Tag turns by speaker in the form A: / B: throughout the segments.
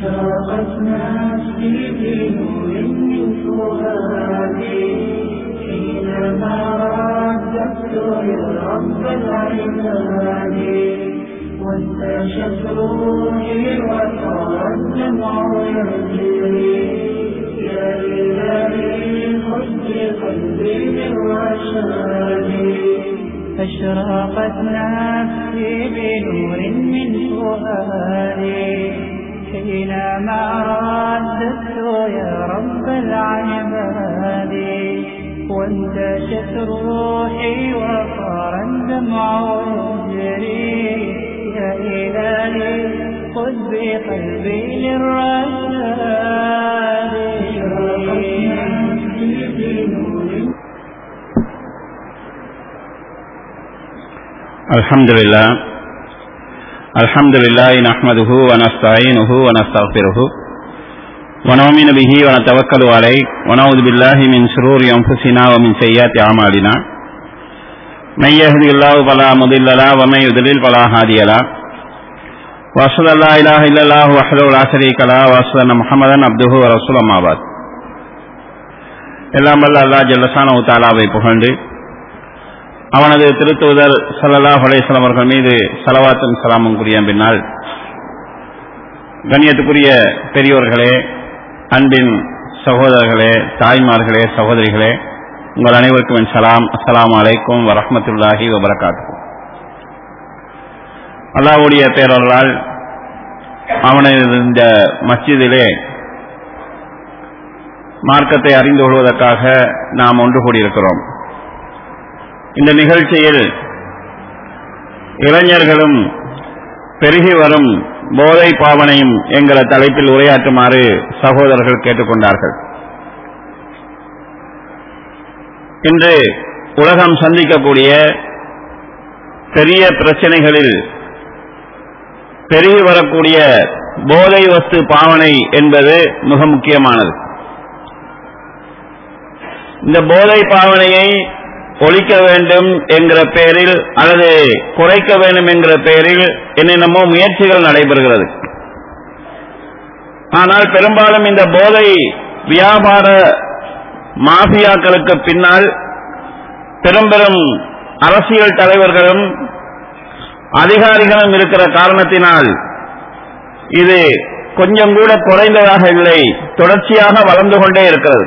A: أشرقت نفسي بنور من فؤادي حينما رددت يا رب العباد وانتشت روحي وصار الدمع يجري يا إلهي خذ بقلبي من رشادي أشرقت نفسي بنور من فؤادي حينما رددت يا رب العباد وانتشت روحي وصار الدمع يجري يا إلهي خذ بقلبي للرشاد أشرقت نفسي بنور
B: الحمد لله الحمد لله نحمده ونستعينه ونستغفره ونؤمن به ونتوكل عليه ونعوذ بالله من شرور أنفسنا ومن سيئات أعمالنا من يهدي الله فلا مضل له ومن يضلل فلا هادي له وأشهد أن لا إله إلا الله وحده لا شريك له وأشهد أن محمدا عبده ورسوله أما بعد எல்லாம் வல்ல அல்லாஹ் ஜல்லசானு தாலாவை புகழ்ந்து அவனது திருத்துவதர் சல்லல்லாஹ் அலைஹிஸ்ஸலாம் அவர்கள் மீது சலவாத்தும் சலாமும் கூறிய பின்னால் கண்ணியத்துக்குரிய பெரியோர்களே அன்பின் சகோதரர்களே தாய்மார்களே சகோதரிகளே உங்கள் அனைவருக்கும் என் சலாம் அஸ்ஸலாமு அலைக்கும் வரஹ்மத்துல்லாஹி வபரகாத்து அல்லாஹ்வுடைய பேரர்களால் அவனது இந்த மஸ்ஜிதிலே மார்க்கத்தை அறிந்து கொள்வதற்காக நாம் ஒன்று கூடியிருக்கிறோம் இந்த நிகழ்ச்சியில் இளைஞர்களும் பெருகி வரும் போதை பாவனையும் என்கிற தலைப்பில் உரையாற்றுமாறு சகோதரர்கள் கேட்டுக்கொண்டார்கள் இன்று உலகம் சந்திக்கக்கூடிய பெரிய பிரச்சனைகளில் பெருகி வரக்கூடிய போதை வஸ்து பாவனை என்பது மிக முக்கியமானது இந்த போதை பாவனையை ஒழிக்க வேண்டும் என்கிற பெயரில் அல்லது குறைக்க வேண்டும் என்கிற பெயரில் என்னென்னமோ முயற்சிகள் நடைபெறுகிறது ஆனால் பெரும்பாலும் இந்த போதை வியாபார மாஃபியாக்களுக்கு பின்னால் பெரும் பெரும் அரசியல் தலைவர்களும் அதிகாரிகளும் இருக்கிற காரணத்தினால் இது கொஞ்சம் கூட குறைந்ததாக இல்லை தொடர்ச்சியாக வளர்ந்து கொண்டே இருக்கிறது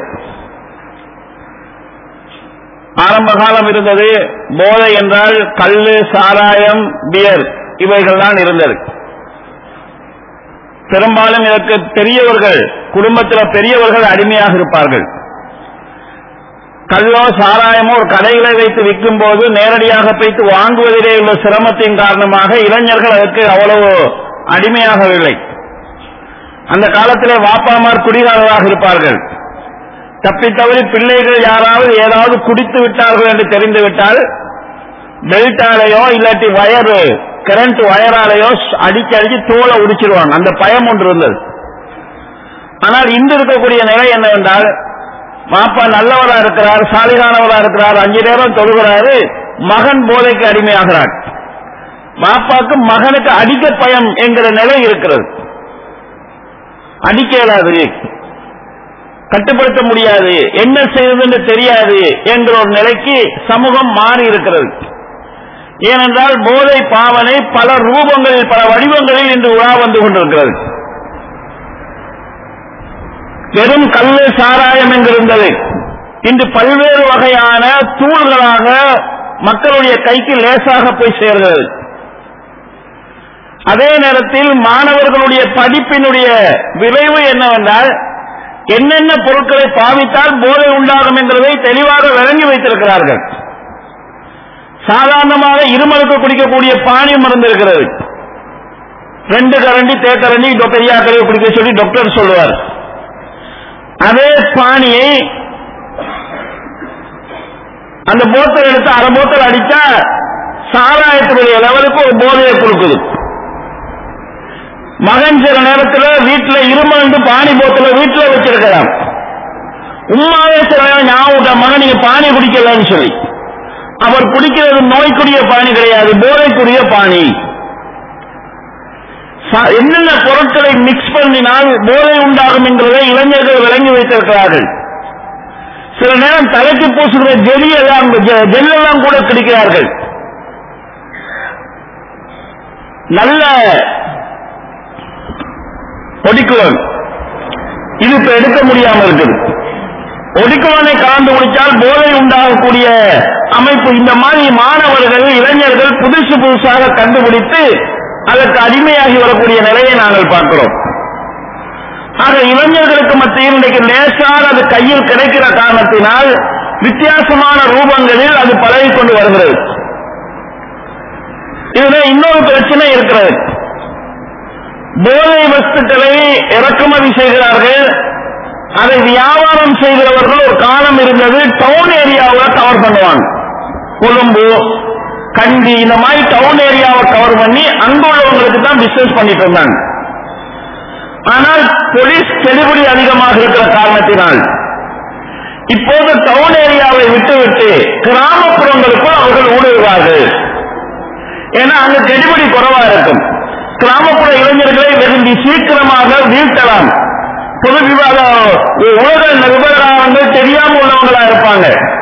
B: ஆரம்ப காலம் இருந்தது போதை என்றால் கல்லு சாராயம் பியர் இவைகள் தான் இருந்தது பெரும்பாலும் இதற்கு பெரியவர்கள் குடும்பத்தில் பெரியவர்கள் அடிமையாக இருப்பார்கள் கல்லோ சாராயமோ ஒரு கடைகளை வைத்து விற்கும் போது நேரடியாக போய்த்து வாங்குவதிலே உள்ள சிரமத்தின் காரணமாக இளைஞர்கள் அதற்கு அவ்வளவு அடிமையாகவில்லை அந்த காலத்திலே வாப்பாமார் குடிகாரராக இருப்பார்கள் தப்பி தவறி பிள்ளைகள் யாராவது ஏதாவது குடித்து விட்டார்கள் என்று தெரிந்துவிட்டால் பெல்ட்டாலேயோ இல்லாட்டி வயரு கரண்ட் வயராலேயோ அடிச்சு அடிச்சு தோலை உடிச்சிருவாங்க அந்த பயம் ஒன்று இருந்தது ஆனால் இன்று இருக்கக்கூடிய நிலை என்னவென்றால் மாப்பா நல்லவரா இருக்கிறார் சாலிகானவரா இருக்கிறார் அஞ்சு நேரம் தொழுகிறாரு மகன் போதைக்கு அடிமையாகிறார் மாப்பாக்கு மகனுக்கு அடிக்க பயம் என்கிற நிலை இருக்கிறது அடிக்க இயலாது கட்டுப்படுத்த முடியாது என்ன செய்வதுன்னு தெரியாது என்கிற ஒரு நிலைக்கு சமூகம் மாறி இருக்கிறது ஏனென்றால் போதை பாவனை பல ரூபங்களில் பல வடிவங்களில் இன்று உலா வந்து கொண்டிருக்கிறது வெறும் கல்லு சாராயம் என்கிருந்தது இன்று பல்வேறு வகையான தூள்களாக மக்களுடைய கைக்கு லேசாக போய் சேர்கிறது அதே நேரத்தில் மாணவர்களுடைய படிப்பினுடைய விளைவு என்னவென்றால் என்னென்ன பொருட்களை பாவித்தால் போதை உண்டாகும் என்பதை தெளிவாக விளங்கி வைத்திருக்கிறார்கள் சாதாரணமாக இருமலுக்கு குடிக்கக்கூடிய பானி மருந்து இருக்கிறது ரெண்டு கரண்டி தேக்கரண்டி பெரியா கரவை குடிக்க சொல்லி டாக்டர் சொல்லுவார் அதே பானியை அந்த போத்தல் எடுத்து அரை போத்தல் அடிச்சா சாராயத்தினுடைய லெவலுக்கு ஒரு போதையை கொடுக்குது மகன் சில நேரத்தில் வீட்டுல இருமல் பானி போத்தல வீட்டுல வச்சிருக்கிறான் உண்மாவே சில நேரம் ஞாபகம் மகன் நீங்க பானி குடிக்கலன்னு சொல்லி அவர் குடிக்கிறது நோய்க்குரிய பானி கிடையாது போதைக்குரிய பானி ச- என்னென்ன பொருட்களை மிக்ஸ் பண்ணினால் போதை உண்டாகும் என்கிறதை இளைஞர்கள் விளங்கி வைத்திருக்கிறார்கள் சில நேரம் தலைக்கு பூசுகிற ஜெலி எல்லாம் ஜெல்லெல்லாம் கூட கிடைக்கிறார்கள் நல்ல ஒடிக்குவன் இது இப்ப எடுக்க முடியாம இருக்குது ஒடிக்குவனை கலந்து குடித்தால் போதை உண்டாகக்கூடிய அமைப்பு இந்த மாதிரி மாணவர்கள் இளைஞர்கள் புதுசு புதுசாக கண்டுபிடித்து அதற்கு அடிமையாகி வரக்கூடிய நிலையை நாங்கள் பார்க்கிறோம் ஆக இளைஞர்களுக்கு மத்தியில் இன்றைக்கு லேசாக அது கையில் கிடைக்கிற காரணத்தினால் வித்தியாசமான ரூபங்களில் அது பழகி கொண்டு வருகிறது இதுல இன்னொரு பிரச்சனை இருக்கிறது போதை வஸ்துக்களை இறக்குமதி செய்கிறார்கள் அதை வியாபாரம் செய்கிறவர்கள் ஒரு காலம் இருந்தது டவுன் ஏரியாவில் கவர் பண்ணுவாங்க கொழும்பு கண்டி இந்த மாதிரி டவுன் ஏரியாவை கவர் பண்ணி அங்குள்ளவங்களுக்கு தான் பிசினஸ் பண்ணிட்டு இருந்தாங்க ஆனால் போலீஸ் கெடுபிடி அதிகமாக இருக்கிற காரணத்தினால் இப்போது டவுன் ஏரியாவை விட்டுவிட்டு கிராமப்புறங்களுக்குள் அவர்கள் ஊடுருவார்கள் ஏன்னா அங்க கெடுபிடி குறைவா இருக்கும் கிராமப்புற இளைஞர்களை விரும்பி சீக்கிரமாக வீழ்த்தலாம் பொது விவாத உலக விவகாரங்கள் தெரியாம உள்ளவங்களா இருப்பாங்க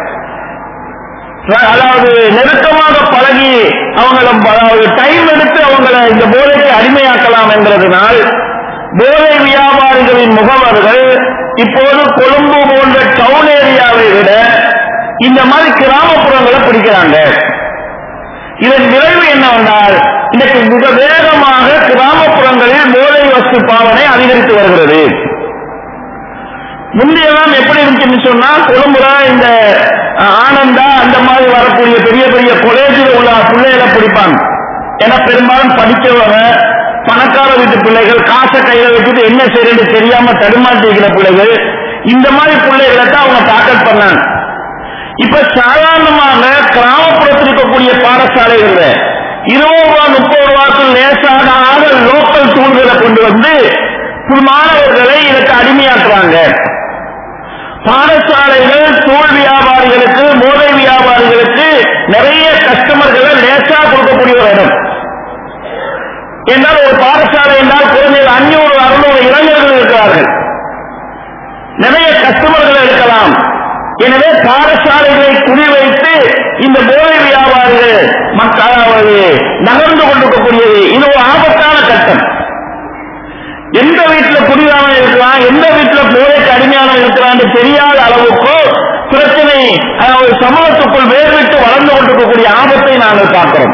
B: அதாவது நெருக்கமாக பழகி அவங்கள அதாவது டைம் எடுத்து அவங்கள இந்த போதைக்கு அடிமையாக்கலாம் என்கிறதுனால் போதை வியாபாரிகளின் முகவர்கள் இப்போது கொழும்பு போன்ற டவுன் ஏரியாவை விட இந்த மாதிரி கிராமப்புறங்களை பிடிக்கிறாங்க இதன் விளைவு என்னவென்றால் இன்னைக்கு மிக வேகமாக கிராமப்புறங்களில் போதை வஸ்து பாவனை அதிகரித்து வருகிறது முந்தையெல்லாம் எப்படி இருந்துச்சுன்னு சொன்னா கொழும்புல இந்த ஆனந்தா அந்த மாதிரி வரக்கூடிய பெரிய பெரிய கொலேஜில் உள்ள பிள்ளைகளை பிடிப்பாங்க ஏன்னா பெரும்பாலும் படிச்சவங்க பணக்கார வீட்டு பிள்ளைகள் காசை கையில வச்சுட்டு என்ன செய்யறது தெரியாம தடுமாட்டிக்கிற பிள்ளைகள் இந்த மாதிரி பிள்ளைகளை தான் அவங்க டார்கெட் பண்ணாங்க இப்ப சாதாரணமாக கிராமப்புறத்தில் இருக்கக்கூடிய பாடசாலைகள்ல இருபது ரூபா முப்பது ரூபாய்க்கு லேசாக ஆக லோக்கல் தூள்களை கொண்டு வந்து மாணவர்களை இதற்கு அடிமையாக்குறாங்க பாடசாலைகள் தூள் வியாபாரிகளுக்கு போதை வியாபாரிகளுக்கு நிறைய கஸ்டமர்களை லேசா கொடுக்கக்கூடிய ஒரு இடம் என்றால் ஒரு பாடசாலை என்றால் குறைஞ்சது அஞ்சூறு அறுநூறு இளைஞர்கள் இருக்கிறார்கள் நிறைய கஸ்டமர்கள் இருக்கலாம் எனவே பாடசாலைகளை குறிவைத்து இந்த போதை வியாபாரிகள் மக்களாவது நகர்ந்து கொண்டிருக்கக்கூடியது இது ஒரு ஆபத்தான கட்டம் எந்த வீட்டுல குடியாமல் இருக்கலாம் எந்த வீட்டுல போதைக்கு அடிமையானவன் இருக்கிறான்னு தெரியாத அளவுக்கு பிரச்சனை அதாவது சமூகத்துக்குள் வேர்விட்டு வளர்ந்து கொண்டிருக்கக்கூடிய ஆபத்தை நாங்கள் பார்க்கிறோம்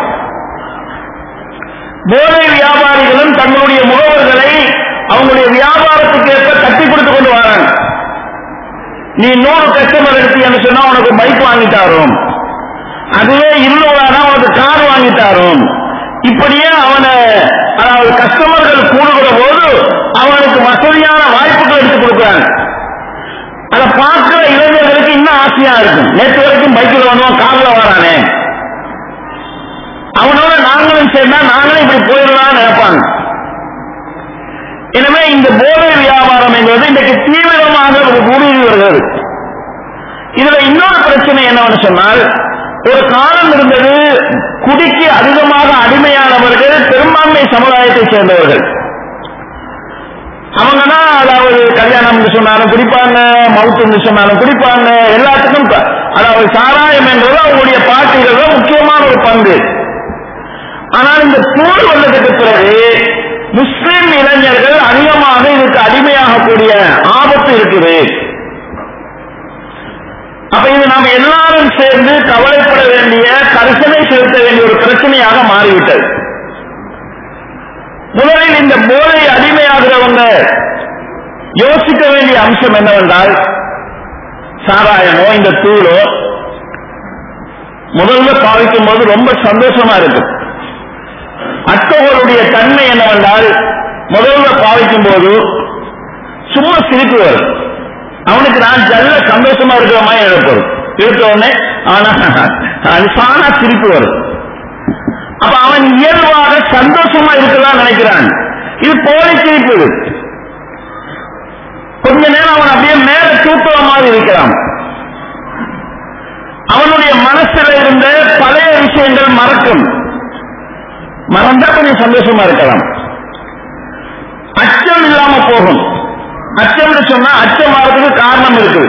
B: போதை வியாபாரிகளும் தங்களுடைய முகவர்களை அவங்களுடைய வியாபாரத்துக்கு ஏற்ப கட்டி கொடுத்து கொண்டு வராங்க நீ நூறு கஸ்டமர் எடுத்தீங்கன்னு சொன்னா உனக்கு பைக் வாங்கி தரும் அதுவே இருநூறானா உனக்கு கார் வாங்கி தரும் இப்படியே அவனை அதாவது கஸ்டமர்கள் கூடுகிற போது அவனுக்கு வசதியான வாய்ப்புகள் எடுத்து கொடுக்குறாங்க அதை பார்க்கிற இளைஞர்களுக்கு இன்னும் ஆசையா இருக்கும் நேற்று வரைக்கும் பைக்கில் வந்தோம் கார்ல வரானே அவனோட நாங்களும் சேர்ந்தா நாங்களும் இப்படி போயிடலாம் நினைப்பாங்க எனவே இந்த போதை வியாபாரம் என்பது இன்றைக்கு தீவிரமாக ஊடுருவி வருகிறது இதுல இன்னொரு பிரச்சனை என்னவென்னு சொன்னால் ஒரு காலம் இருந்தது குடிக்கு அதிகமாக அடிமையானவர்கள் பெரும்பான்மை சமுதாயத்தை சேர்ந்தவர்கள் அவங்க தான் அதாவது கல்யாணம் சொன்னாலும் குடிப்பாங்க மவுத்து சொன்னாலும் குடிப்பாங்க எல்லாத்துக்கும் ப- அதாவது சாராயம் என்பது அவங்களுடைய பாட்டிகள் முக்கியமான ஒரு பங்கு ஆனால் இந்த போர் வந்ததுக்கு பிறகு முஸ்லிம் இளைஞர்கள் அதிகமாக இதுக்கு அடிமையாகக்கூடிய ஆபத்து இருக்குது அப்ப இது நாம் எல்லாரும் சேர்ந்து கவலைப்பட வேண்டிய கரிசனை செலுத்த வேண்டிய ஒரு பிரச்சனையாக மாறிவிட்டது முதலில் இந்த போதை அடிமையாகிறவங்க யோசிக்க வேண்டிய அம்சம் என்னவென்றால் சாராயமோ இந்த தூளோ முதல்ல பாவிக்கும் போது ரொம்ப சந்தோஷமா இருக்கும் மற்றவர்களுடைய தன்மை என்னவென்றால் முதல்ல பாவிக்கும் போது சும்மா சிரிப்பு வரும் அவனுக்கு நான் நல்ல சந்தோஷமா இருக்கிற மாதிரி இருப்பது இருக்க உடனே ஆனா அது சானா சிரிப்பு வரும் அப்ப அவன் இயல்பாக சந்தோஷமா இருக்கலாம் நினைக்கிறான் இது போலி சிரிப்பு இது. கொஞ்ச நேரம் அவன் அப்படியே மேல தூக்குற மாதிரி இருக்கிறான் அவனுடைய மனசுல இருந்த பழைய விஷயங்கள் மறக்கும் மறந்தா கொஞ்சம் சந்தோஷமா இருக்கலாம் அச்சம் அச்சம்னு சொன்னா அச்சம் வர்றதுக்கு காரணம் இருக்குது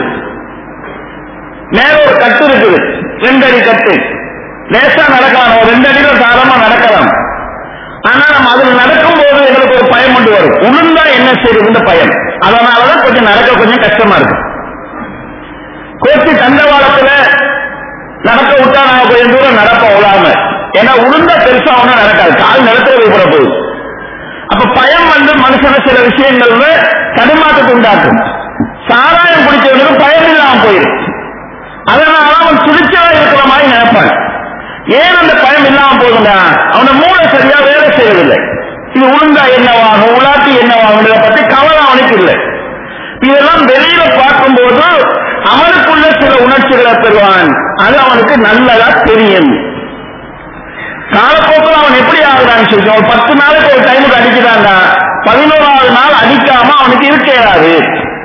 B: மேல ஒரு கட்டு இருக்குது ரெண்டு அடி கட்டு லேசா நடக்கலாம் ஒரு ரெண்டு அடியில சாதாரணமா நடக்கலாம் ஆனா நம்ம அதுல நடக்கும் போது எங்களுக்கு ஒரு பயம் கொண்டு வரும் உளுந்தா என்ன செய்யுதுன்ற பயம் அதனாலதான் கொஞ்சம் நடக்க கொஞ்சம் கஷ்டமா இருக்கு கோச்சி தண்டவாளத்துல நடக்க விட்டா நாங்க கொஞ்சம் தூரம் நடப்போம் உலாம ஏன்னா உளுந்தா பெருசா ஒண்ணும் நடக்காது கால் நிலத்துல போய் போட போகுது அப்ப பயம் வந்து மனுஷன சில விஷயங்கள்ல தடுமாற்றத்தை உண்டாக்கும் சாராயம் குடிச்சவனுக்கு பயம் இல்லாம போயிடும் அதனால அவன் துணிச்சலா இருக்கிற மாதிரி நினைப்பான் ஏன் அந்த பயம் இல்லாம போகுதுண்டா அவன மூளை சரியா வேலை செய்யறதில்லை இது உளுந்தா என்னவாகும் உலாட்டி என்னவாகுன்றத பத்தி கவலை அவனுக்கு இல்லை இதெல்லாம் வெளியில பார்க்கும்போது அவனுக்குள்ள சில உணர்ச்சிகளை பெறுவான் அது அவனுக்கு நல்லதா தெரியும் காலப்போக்கில் அவன் எப்படி ஆகுறான்னு சொல்லி ஒரு பத்து நாளைக்கு ஒரு டைமுக்கு அடிக்கிறான்டா பதினோராவது நாள் அடிக்காம அவனுக்கு இருக்கேறாது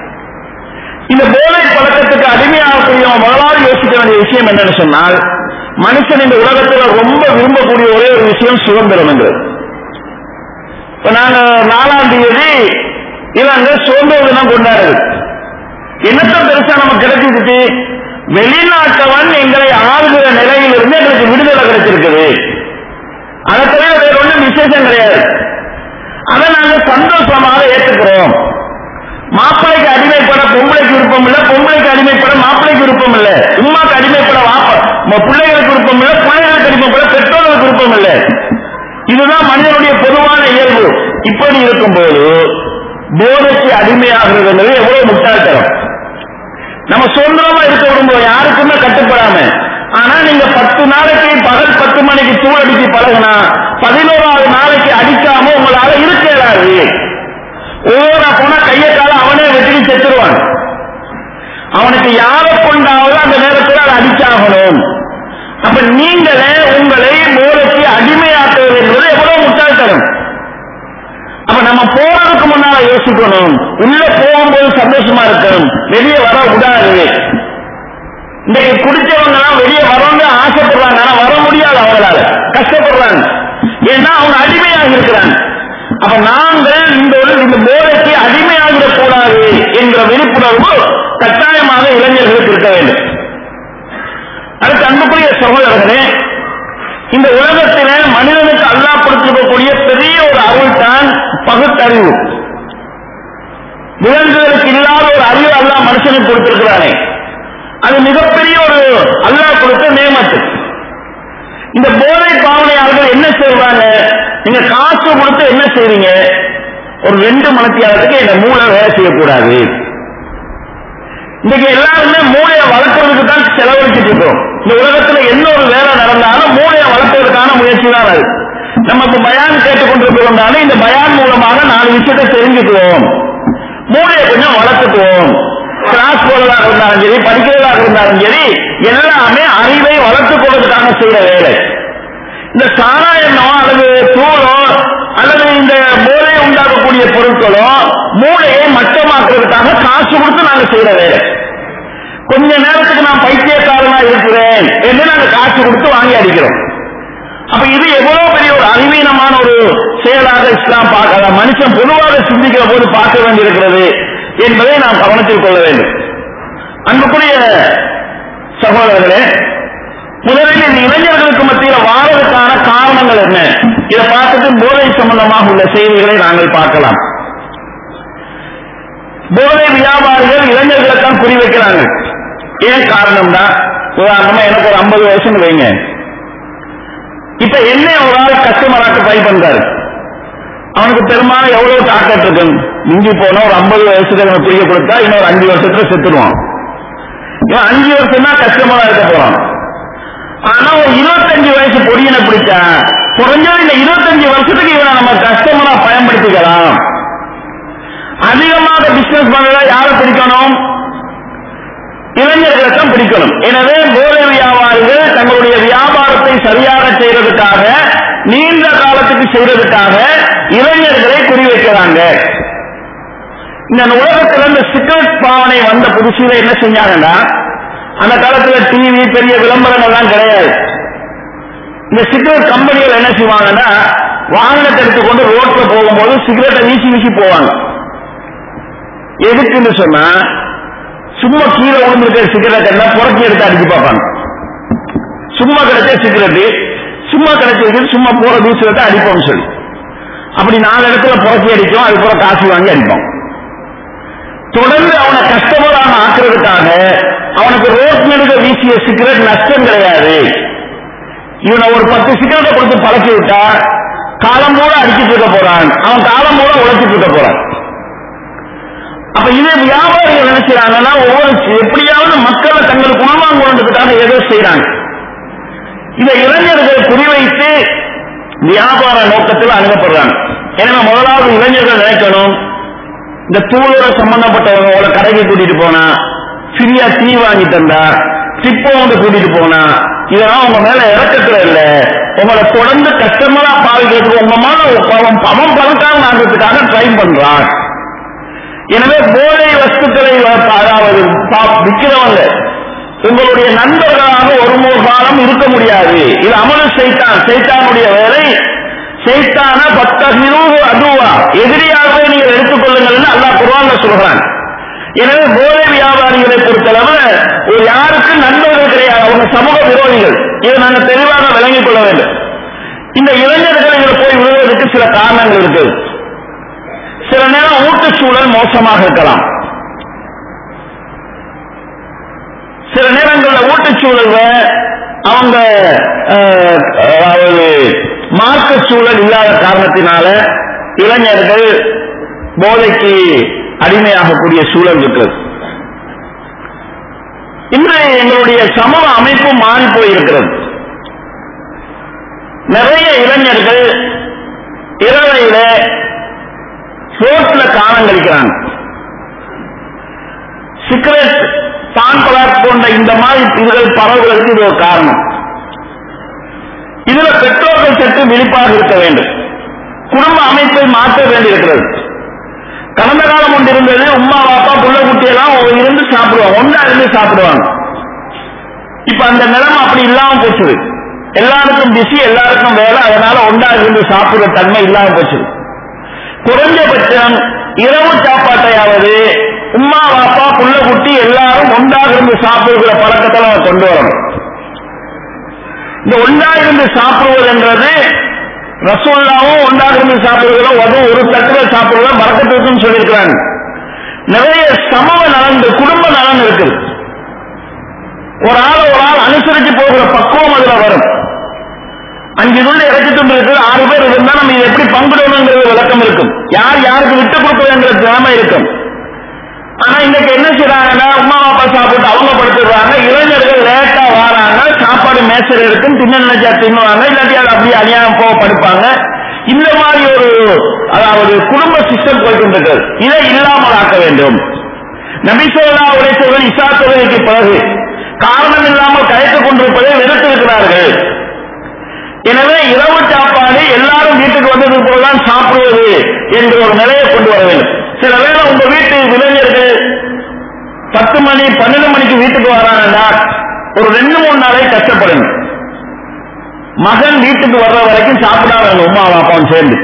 B: இந்த போதை பழக்கத்துக்கு அடிமையாகக்கூடியவன் முதலாவது யோசிக்க வேண்டிய விஷயம் என்னன்னு சொன்னால் மனுஷன் இந்த உலகத்துல ரொம்ப விரும்பக்கூடிய ஒரே ஒரு விஷயம் சுதந்திரம் என்கிறது இப்ப நாங்க நாலாம் தேதி இவங்க சுதந்திர தினம் கொண்டாடுது என்னத்த பெருசா நமக்கு கிடைச்சிருக்கு வெளிநாட்டவன் எங்களை ஆளுகிற நிலையிலிருந்து எங்களுக்கு விடுதலை கிடைச்சிருக்குது அதை தவிர வேற ஒன்றும் விசேஷம் கிடையாது அதை நாங்க சந்தோஷமாக ஏற்றுக்கிறோம் மாப்பிளைக்கு அடிமைப்பட பொம்பளைக்கு விருப்பம் இல்ல பொம்பளைக்கு அடிமைப்பட மாப்பிளைக்கு விருப்பம் இல்ல உமாக்கு அடிமைப்பட வாப்ப ம- பிள்ளைகளுக்கு விருப்பம் இல்ல பிள்ளைகளுக்கு அடிமைப்பட பெற்றோர்களுக்கு விருப்பம் இல்ல இதுதான் மனிதனுடைய பொதுவான இயல்பு இப்படி இருக்கும்போது போதைக்கு அடிமையாகிறது என்பது எவ்வளவு முட்டாள்தனம் நம்ம சுதந்திரமா இருக்க விரும்புவோம் யாருக்குமே கட்டுப்படாம ஆனா நீங்க பத்து நாளைக்கு பகல் பத்து மணிக்கு தூள் அடிச்சு பழகுனா பதினோராவது நாளைக்கு அடிக்காம உங்களால இருக்க இயலாது ஓரா போனா கையை கால அவனே வெட்டி செத்துருவான் அவனுக்கு யாரை கொண்டாவது அந்த நேரத்தில் அதை அடிச்சாகணும் அப்ப நீங்களே உங்களை மூளைக்கு அடிமையாக்குவது என்பது எவ்வளவு முட்டாள்தனம் அப்ப நம்ம போறதுக்கு முன்னால யோசிக்கணும் உள்ள போகும்போது சந்தோஷமா இருக்கணும் வெளியே வர விடாது இன்னைக்கு குடிச்சவங்க எல்லாம் வெளியே வரணும்னு ஆசைப்படுறாங்க ஆனா வர முடியாது அவங்களால கஷ்டப்படுறாங்க ஏன்னா அவங்க அடிமையாக இருக்கிறாங்க அப்ப நாங்கள் இந்த ஒரு- இந்த போதைக்கு அடிமையாகிடக் கூடாது என்ற விழிப்புணர்வு கட்டாயமாக இளைஞர்களுக்கு இருக்க வேண்டும் அடுத்து அன்புக்குரிய சகோதரர்களே இந்த உலகத்தில மனிதனுக்கு அல்லாஹ் கொடுத்திருக்கக்கூடிய பெரிய ஒரு அருள் தான் பகுத்தறிவு விலங்குகளுக்கு இல்லாத ஒரு அறிவு அல்லாஹ் மனுஷனுக்கு கொடுத்திருக்கிறானே அது மிகப்பெரிய ஒரு அல்லாஹ் கொடுத்த நியமத்து இந்த போதை பாவனையாளர்கள் என்ன செய்வாங்க நீங்க காசு கொடுத்து என்ன செய்வீங்க ஒரு ரெண்டு மணத்தியாளத்துக்கு இந்த மூளை வேலை செய்யக்கூடாது இன்னைக்கு எல்லாருமே மூளையை வளர்க்கறதுக்கு தான் செலவழிச்சிட்டு இருக்கோம் இந்த உலகத்துல என்ன ஒரு வேலை நடந்தாலும் மூளையை வளர்க்கறதுக்கான முயற்சி தான் அது நம்ம இப்ப பயான் கேட்டுக்கொண்டிருக்கிறோம்னாலும் இந்த பயான் மூலமாக நாலு விஷயத்தை தெரிஞ்சுக்குவோம் மூளையை கொஞ்சம் வளர்த்துக்குவோம் கிளாஸ் போறதாக இருந்தாலும் சரி படிக்கிறதாக இருந்தாலும் சரி எல்லாமே அறிவை வளர்த்துக் கொள்வதற்காக செய்யற வேலை இந்த சாராயமோ அல்லது தூளோ அல்லது இந்த போதை உண்டாக்கக்கூடிய பொருட்களோ மூளையை மட்டமாக்குறதுக்காக காசு கொடுத்து நாங்க செய்யற வேலை கொஞ்ச நேரத்துக்கு நான் பைத்தியக்காரனா இருக்கிறேன் என்று நாங்க காசு கொடுத்து வாங்கி அடிக்கிறோம் அப்ப இது எவ்வளவு பெரிய ஒரு அறிவீனமான ஒரு செயலாக இஸ்லாம் பார்க்க மனுஷன் பொதுவாக சிந்திக்கிற போது பார்க்க வேண்டியிருக்கிறது என்பதை நாம் கவனத்தில் கொள்ள வேண்டும் அன்புக்குரிய சகோதரர்களே முதலில் இந்த இளைஞர்களுக்கு மத்தியில் வாழ்வதற்கான காரணங்கள் என்ன இதை பார்த்துட்டு போதை சம்பந்தமாக உள்ள செய்திகளை நாங்கள் பார்க்கலாம் போதை வியாபாரிகள் இளைஞர்களை தான் குறிவைக்கிறாங்க ஏன் காரணம்னா உதாரணமா எனக்கு ஒரு ஐம்பது வயசுன்னு வைங்க இப்ப என்ன ஒரு ஆள் கஸ்டமராக்க ட்ரை பண்றாரு அவனுக்கு பெரும்பாலும் எவ்வளவு தாக்கத்து இருக்கு மிஞ்சி போனா ஒரு ஐம்பது வயசுக்கு அவனை புரிய கொடுத்தா இன்னொரு அஞ்சு வருஷத்துல செத்துடுவான் இவன் அஞ்சு வருஷம் தான் கஸ்டமரா இருக்க போறான் ஆனா ஒரு இருபத்தஞ்சு வயசு பொடியனை பிடிச்சா குறைஞ்சது இந்த இருபத்தஞ்சு வருஷத்துக்கு இவனை நம்ம கஸ்டமரா பயன்படுத்திக்கலாம் அதிகமாக பிசினஸ் பண்ணல யாரை பிடிக்கணும் இளைஞர்களை தான் பிடிக்கணும் எனவே போதை வியாபாரிகள் தங்களுடைய வியாபாரத்தை சரியாக செய்யறதுக்காக நீண்ட காலத்துக்கு செய்யறதுக்காக இளைஞர்களை குறிவைக்கிறாங்க இந்த உலகத்துல இந்த சிகரெட் பாவனை வந்த புதுசுல என்ன செஞ்சாங்கன்னா அந்த காலத்துல டிவி பெரிய விளம்பரங்கள் எல்லாம் கிடையாது இந்த சிகரெட் கம்பெனிகள் என்ன செய்வாங்கன்னா வாகனத்தை எடுத்துக்கொண்டு ரோட்ல போகும்போது சிகரெட்டை வீசி வீசி போவாங்க எதுக்குன்னு சொன்னா சும்மா கீழே விழுந்திருக்கிற சிகரெட் எல்லாம் புறக்கி எடுத்து அடிச்சு பார்ப்பாங்க சும்மா கிடைச்ச சிகரெட்டு சும்மா கிடைச்சது சும்மா போற தூசத்தை அடிப்போம்னு சொல்லி அப்படி நாலு இடத்துல புறக்கி அடிக்கும் அது போல காசு வாங்கி அடிப்போம் தொடர்ந்து அவனை கஷ்டப்படாம ஆக்குறதுக்காக அவனுக்கு ரோட் மீது வீசிய சிகரெட் நஷ்டம் கிடையாது இவனை ஒரு பத்து சிகரெட்டை கொடுத்து பழக்கி விட்டா காலம் பூரா அடிச்சிட்டு இருக்க போறான் அவன் காலம் பூரா உழைச்சிட்டு இருக்க போறான் அப்ப இதே வியாபாரிகள் என்ன செய்யறாங்கன்னா ஒவ்வொரு எப்படியாவது மக்களை தங்களுக்கு உள்வாங்குவதற்காக ஏதோ செய்யறாங்க இதை இளைஞர்கள் குறிவைத்து வியாபார நோக்கத்தில் அணுகப்படுறாங்க எனவே முதலாவது இளைஞர்கள் நினைக்கணும் இந்த தூளோட சம்பந்தப்பட்டவங்க உங்களை கடைக்கு கூட்டிட்டு போனா ஃப்ரீயா டீ வாங்கி தந்தா டிப்போ வந்து கூட்டிட்டு போனா இதெல்லாம் உங்க மேல இறக்கத்துல இல்ல உங்களை தொடர்ந்து கஷ்டமரா பாதிக்கிறதுக்கு உங்க மேல அவன் அவன் பணக்காரன் ஆகிறதுக்காக ட்ரை பண்றான் எனவே போதை வஸ்துக்களை அதாவது பா- விற்கிறவங்க உங்களுடைய நண்பர்களாக ஒரு மூணு காலம் இருக்க முடியாது இது அமல சைத்தான் சைத்தானுடைய வேலை சைத்தான பத்தகிரு அதுவா எதிரியாகவே நீங்கள் எடுத்துக்கொள்ளுங்கள் அல்லாஹ் குர்ஆன்ல சொல்றான் எனவே போதை வியாபாரிகளை பொறுத்தளவு ஒரு யாருக்கு நண்பர்கள் கிடையாது அவங்க சமூக விரோதிகள் இதை நாங்கள் தெளிவாக விளங்கிக் கொள்ள வேண்டும் இந்த இளைஞர்கள் இதில் போய் விழுவதற்கு சில காரணங்கள் இருக்குது சில நேரம் ஊட்டச்சூழல் மோசமாக இருக்கலாம் சில நேரங்களில் ஊட்டச்சூழல்ல அவங்க அஹ், அதாவது மார்க்க சூழல் இல்லாத காரணத்தினால இளைஞர்கள் போதைக்கு அடிமையாகக்கூடிய சூழல் இருக்கிறது இன்று எங்களுடைய சமூக அமைப்பு மாறி போயிருக்கிறது நிறைய இளைஞர்கள் இரவையில ரோட்ல காலம் கழிக்கிறாங்க சிகரெட் பான் பலாக் போன்ற இந்த மாதிரி இதுகள் பரவுவதற்கு இது ஒரு காரணம் இதுல பெற்றோர்கள் சற்று விழிப்பாக இருக்க வேண்டும் குடும்ப அமைப்பை மாற்ற வேண்டியிருக்கிறது கடந்த காலம் ஒன்று இருந்தது உமா பாப்பா புள்ள குட்டியெல்லாம் இருந்து சாப்பிடுவாங்க ஒன்றா இருந்து சாப்பிடுவாங்க இப்ப அந்த நிலைமை அப்படி இல்லாம போச்சுது எல்லாருக்கும் பிஸி எல்லாருக்கும் வேலை அதனால ஒன்றா இருந்து சாப்பிடுற தன்மை இல்லாம போச்சுது குறைஞ்சபட்சம் இரவு சாப்பாட்டையாவது உம்மா பாப்பா புள்ள குட்டி எல்லாரும் ஒன்றாக இருந்து சாப்பிடுகிற பழக்கத்தை நம்ம கொண்டு வரணும் இந்த ஒன்றாக இருந்து சாப்பிடுவது என்றது ரசோல்லாவும் ஒன்றாக இருந்து சாப்பிடுகிறோம் அது ஒரு தட்டுல சாப்பிடுறோம் மறக்கத்துக்கும் சொல்லியிருக்கிறாங்க நிறைய சமூக நலன் குடும்ப நலன் இருக்குது ஒரு ஆள் ஒரு ஆள் அனுசரிச்சு போகிற பக்குவம் அதுல வரும் அஞ்சு துண்டு இறக்கி துண்டு இருக்கு ஆறு பேர் இருந்தா நம்ம இதை எப்படி பங்கிடணுங்கிறது விளக்கம் இருக்கும் யார் யாருக்கு விட்டு கொடுக்கணுங்கிற திறமை இருக்கும் ஆனா இன்னைக்கு என்ன செய்யறாங்கன்னா அம்மா அப்பா சாப்பிட்டு அவங்க படுத்துடுறாங்க இளைஞர்கள் லேட்டா வராங்க சாப்பாடு மேசர் இருக்கும் தின்ன நினைச்சா தின்னுவாங்க இல்லாட்டி அது அப்படியே அநியாயம் போக படுப்பாங்க இந்த மாதிரி ஒரு அதாவது குடும்ப சிஸ்டம் போய்கொண்டிருக்கிறது இதை இல்லாமல் ஆக்க வேண்டும் நபிசோல்லா உடைத்தவர்கள் இசா தொழுகைக்கு பிறகு காரணம் இல்லாமல் கயத்துக் கொண்டிருப்பதை வெறுத்திருக்கிறார்கள் எனவே இரவு சாப்பாடு எல்லாரும் வீட்டுக்கு வந்தது போலதான் சாப்பிடுவது என்ற ஒரு நிலையை கொண்டு வர வேண்டும் சில வேளை உங்க வீட்டு இளைஞர்கள் பத்து மணி பன்னெண்டு மணிக்கு வீட்டுக்கு வராங்கன்னா ஒரு ரெண்டு மூணு நாளை கஷ்டப்படுங்க மகன் வீட்டுக்கு வர்ற வரைக்கும் சாப்பிடாத உமா அப்பாவும் சேர்ந்து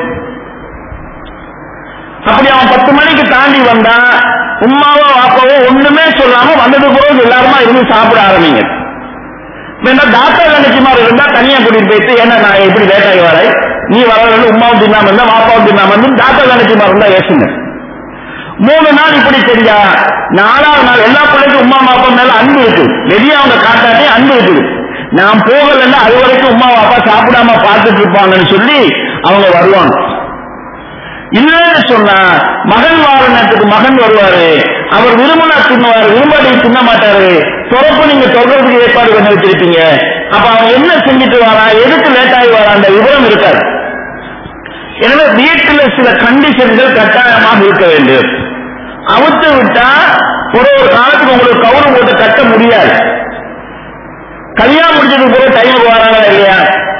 B: அப்படி அவன் பத்து மணிக்கு தாண்டி வந்தா உமாவோ வாப்பாவோ ஒண்ணுமே சொல்லாம வந்தது போது எல்லாருமா இருந்து சாப்பிட ஆரம்பிங்க வேணா டாக்டர் நினைக்குமாறு இருந்தா தனியா கூட்டிட்டு போயிட்டு ஏன்னா நான் எப்படி லேட் ஆகி வரேன் நீ வரலன்னு உமாவும் தின்னாம இருந்தா வாப்பாவும் தின்னாம இருந்து டாக்டர் நினைக்குமாறு இருந்தா ஏசுங்க மூணு நாள் இப்படி செஞ்சா நாலாவது நாள் எல்லா பிள்ளைக்கும் உமா பாப்பா மேல அன்பு இருக்கு வெளியே அவங்க காட்டாட்டே அன்பு இருக்குது நான் போகலன்னா அது வரைக்கும் உமா பாப்பா சாப்பிடாம பார்த்துட்டு இருப்பாங்கன்னு சொல்லி அவங்க வருவாங்க இல்லைன்னு சொன்னா மகன் வாரணத்துக்கு மகன் வருவாரு அவர் விரும்பினா தின்னுவாரு விரும்பாடி தின்ன மாட்டாரு துறப்பு நீங்க தொடர்றதுக்கு ஏற்பாடு பண்ணி வச்சிருப்பீங்க அப்ப அவன் என்ன செஞ்சுட்டு வாரா எதுக்கு லேட் ஆகி வாரா அந்த விவரம் இருக்காது எனவே வீட்டுல சில கண்டிஷன்கள் கட்டாயமாக இருக்க வேண்டும் அவுத்து விட்டா ஒரு ஒரு காலத்துக்கு உங்களுக்கு கவுரு போட்டு கட்ட முடியாது கல்யாணம் முடிச்சதுக்கு பிறகு டைமுக்கு வராங்களா இல்லையா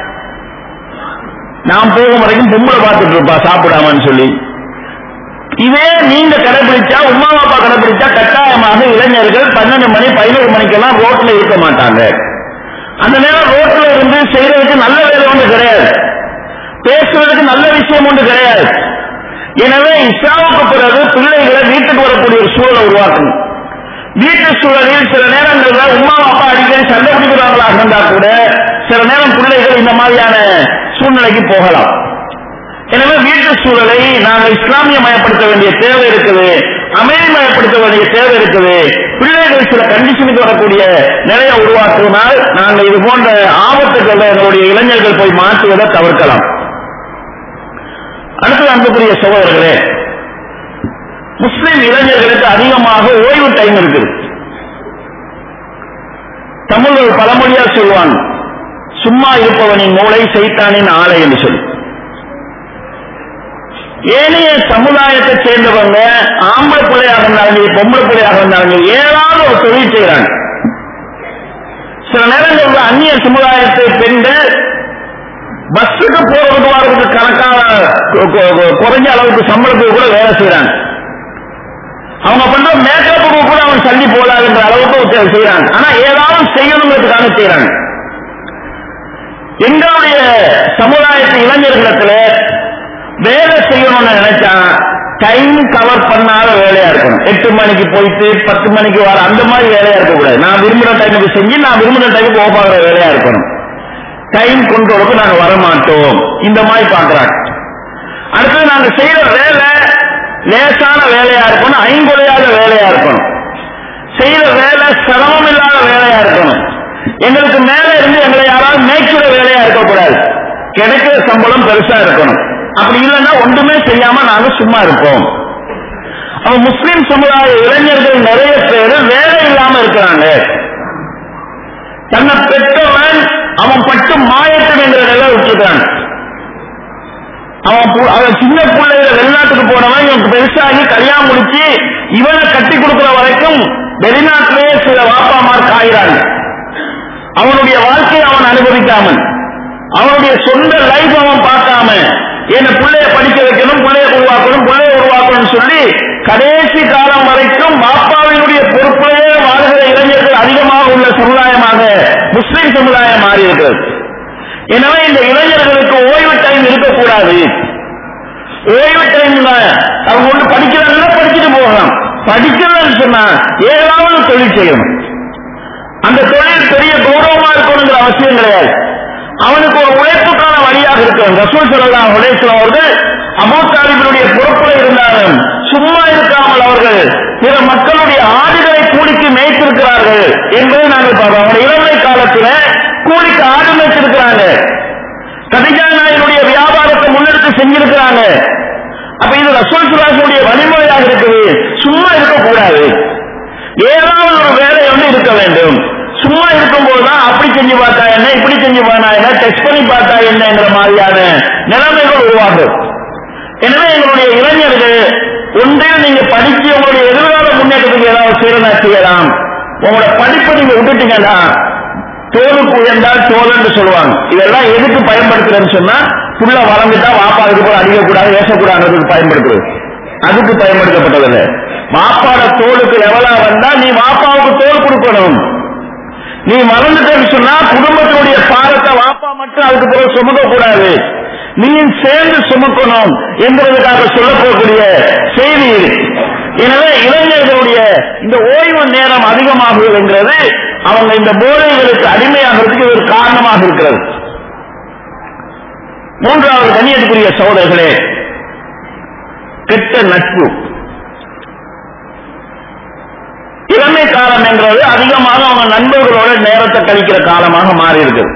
B: நான் போகும் வரைக்கும் பொம்பளை பார்த்துட்டு இருப்பா சாப்பிடாமன்னு சொல்லி இதே நீங்க கடைபிடிச்சா உமா அப்பா கடைபிடிச்சா கட்டாயமாக இளைஞர்கள் பன்னெண்டு மணி பதினோரு மணிக்கெல்லாம் ரோட்ல இருக்க மாட்டாங்க அந்த நேரம் ரோட்ல இருந்து செய்யறதுக்கு நல்ல வேலை ஒன்று கிடையாது பேசுறதுக்கு நல்ல விஷயம் ஒன்று கிடையாது எனவே இஸ்லாமுக்கு பிறகு பிள்ளைகளை வீட்டுக்கு வரக்கூடிய ஒரு சூழலை உருவாக்கணும் வீட்டு சூழலில் சில நேரங்கள்ல உமா அப்பா அடிக்கடி சண்டை பிடிக்கிறாங்களாக இருந்தா கூட சில நேரம் பிள்ளைகள் இந்த மாதிரியான சூழ்நிலைக்கு போகலாம் எனவே வீட்டு சூழலை நாங்கள் இஸ்லாமியமயப்படுத்த வேண்டிய தேவை இருக்குது அமைதிமயப்படுத்த வேண்டிய தேவை இருக்குது பிள்ளைகள் சில கண்டிஷனுக்கு வரக்கூடிய நிலையை உருவாக்குவதால் நாங்கள் இது போன்ற ஆபத்துக்களை எங்களுடைய இளைஞர்கள் போய் மாற்றுவதை தவிர்க்கலாம் அடுத்து அன்புக்குரிய சகோதரர்களே முஸ்லிம் இளைஞர்களுக்கு அதிகமாக ஓய்வு டைம் இருக்குது தமிழ் ஒரு பழமொழியா சொல்லுவாங்க சும்மா இருப்பவனின் மூளை சைத்தானின் ஆலை என்று சொல்லி ஏனைய சமுதாயத்தை சேர்ந்தவங்க ஆம்பளை பிள்ளையாக இருந்தாலும் சரி பொம்பளை பிள்ளையாக இருந்தாலும் சரி ஏதாவது ஒரு தொழில் செய்யறாங்க சில நேரங்களில் அந்நிய சமுதாயத்தை பெண்கள் பஸ்ஸுக்கு போறதுக்கு வரதுக்கு கணக்கான கொ- கொ- கொ- குறைஞ்ச அளவுக்கு சம்பளத்துக்கு கூட வேலை செய்யறாங்க அவங்க பண்ற மேக்கப்புக்கு கூட அவங்க சல்லி போடாதுன்ற அளவுக்கு உத்த- செய்யறாங்க ஆனா ஏதாவது செய்யணுங்கிறதுக்காக செய்யறாங்க எங்களுடைய சமுதாயத்து இளைஞர்களிடத்துல வேலை செய்யணும்னு நினைச்சா டைம் கவர் பண்ணாத வேலையா இருக்கணும் எட்டு மணிக்கு போயிட்டு பத்து மணிக்கு வர அந்த மாதிரி வேலையா இருக்கக்கூடாது நான் விரும்புற டைமுக்கு செஞ்சு நான் விரும்புற டைமுக்கு ஓஃப் ஆகிற வேலையா இருக்கணும் டைம் கொண்டோருக்கு நாங்க வர மாட்டோம் இந்த மாதிரி பாக்குறாங்க அடுத்தது நாங்க செய்யற வேலை லேசான வேலையா இருக்கணும் ஐங்கொலையாத வேலையா இருக்கணும் செய்யற வேலை சிரமம் இல்லாத வேலையா இருக்கணும் எங்களுக்கு மேல இருந்து எங்களை யாராவது மேய்க்கிற வேலையா இருக்கக்கூடாது கிடைக்கிற சம்பளம் பெருசா இருக்கணும் அப்படி இல்லைன்னா ஒன்றுமே செய்யாம நாங்க சும்மா இருப்போம் அப்ப முஸ்லிம் சமுதாய இளைஞர்கள் நிறைய பேர் வேலை இல்லாம இருக்கிறாங்க தன்னை பெற்றவன் அவன் பட்டு மாயட்டும் என்ற நிலை விட்டுருக்கான் அவன் பு- அவன் சின்ன பிள்ளையில வெளிநாட்டுக்கு போனவன் இவன் பெருசாகி கல்யாணம் முடிச்சு இவனை கட்டி கொடுக்கிற வரைக்கும் வெளிநாட்டிலேயே சில வாப்பாமார் காயிறாங்க அவனுடைய வாழ்க்கையை அவன் அனுபவிக்காமல் அவனுடைய சொந்த லைஃப் அவன் பார்க்காம என்ன பிள்ளைய படிக்க வைக்கணும் பிள்ளைய உருவாக்கணும் பிள்ளைய உருவாக்கணும் சொல்லி கடைசி காலம் வரைக்கும் பாப்பாவினுடைய பொறுப்பிலேயே வாழ்கிற இளைஞர்கள் அதிகமாக உள்ள சமுதாயமாக முஸ்லிம் சமுதாயம் மாறி இருக்கிறது எனவே இந்த இளைஞர்களுக்கு ஓய்வு டைம் இருக்கக்கூடாது ஓய்வு டைம் அவங்க ஒன்று படிக்கிறாங்கன்னா படிச்சுட்டு போகலாம் படிக்கிறதுன்னு சொன்னா ஏதாவது தொழில் செய்யணும் அந்த தொழில் பெரிய கௌரவமா இருக்கணுங்கிற அவசியம் கிடையாது அவனுக்கு ஒரு உழைப்புக்கான வழியாக இருக்கும் ரசூல் சொல்லலாம் உழைக்கலாம் அவர்கள் அபூ தாலிபினுடைய பொறுப்பில் இருந்தாலும் சும்மா இருக்காமல் அவர்கள் பிற மக்களுடைய ஆடுகளை கூலிக்கு மேய்த்திருக்கிறார்கள் என்பதை நாங்கள் பார்க்கிறோம் அவங்க இளமை காலத்துல கூலிக்கு ஆடு மேய்ச்சிருக்கிறாங்க கதிஜா நாயனுடைய வியாபாரத்தை முன்னெடுத்து செஞ்சிருக்கிறாங்க அப்ப இது ரசூல் சுலாசுடைய வழிமுறையாக இருக்குது சும்மா இருக்கக்கூடாது ஏதாவது ஒரு வேலை வந்து இருக்க வேண்டும் சும்மா இருக்கும்போது தான் அப்படி செஞ்சு பார்த்தா என்ன இப்படி செஞ்சு பார்த்தா என்ன டெஸ்ட் பண்ணி பார்த்தா என்னங்கிற மாதிரியான நிலைமைகள் உருவாகும் எனவே எங்களுடைய இளைஞர்கள் ஒன்றில் நீங்க படிச்சு உங்களுடைய எதிர்கால முன்னேற்றத்துக்கு ஏதாவது செய்யறதா செய்யலாம் உங்களோட படிப்பை நீங்க விட்டுட்டீங்கன்னா தோலுக்கு உயர்ந்தால் தோலன்னு சொல்லுவாங்க இதெல்லாம் எதுக்கு பயன்படுத்துறேன்னு சொன்னா புள்ள வளர்ந்துட்டா வாப்பா அதுக்கு போல அடிக்கக்கூடாது ஏசக்கூடாதுக்கு பயன்படுத்துறது அதுக்கு பயன்படுத்தப்பட்டதில்லை வாப்பாட தோலுக்கு லெவலா வந்தா நீ வாப்பாவுக்கு தோல் கொடுக்கணும் நீ மறந்துட்டேன்னு சொன்னா குடும்பத்தினுடைய பாரத்தை வாப்பா மட்டும் அதுக்கு பிறகு சுமக்க கூடாது நீயும் சேர்ந்து சுமக்கணும் என்பதற்காக சொல்ல போகக்கூடிய செய்தி இது எனவே இளைஞர்களுடைய இந்த ஓய்வு நேரம் அதிகமாகுவதுங்கிறது அவங்க இந்த போதைகளுக்கு அடிமையாகிறதுக்கு ஒரு காரணமாக இருக்கிறது மூன்றாவது கண்ணியத்துக்குரிய சகோதரர்களே கெட்ட நட்பு இளமை காலம் என்கிறது அதிகமாக அவங்க நண்பர்களோட நேரத்தை கழிக்கிற காலமாக மாறி இருக்குது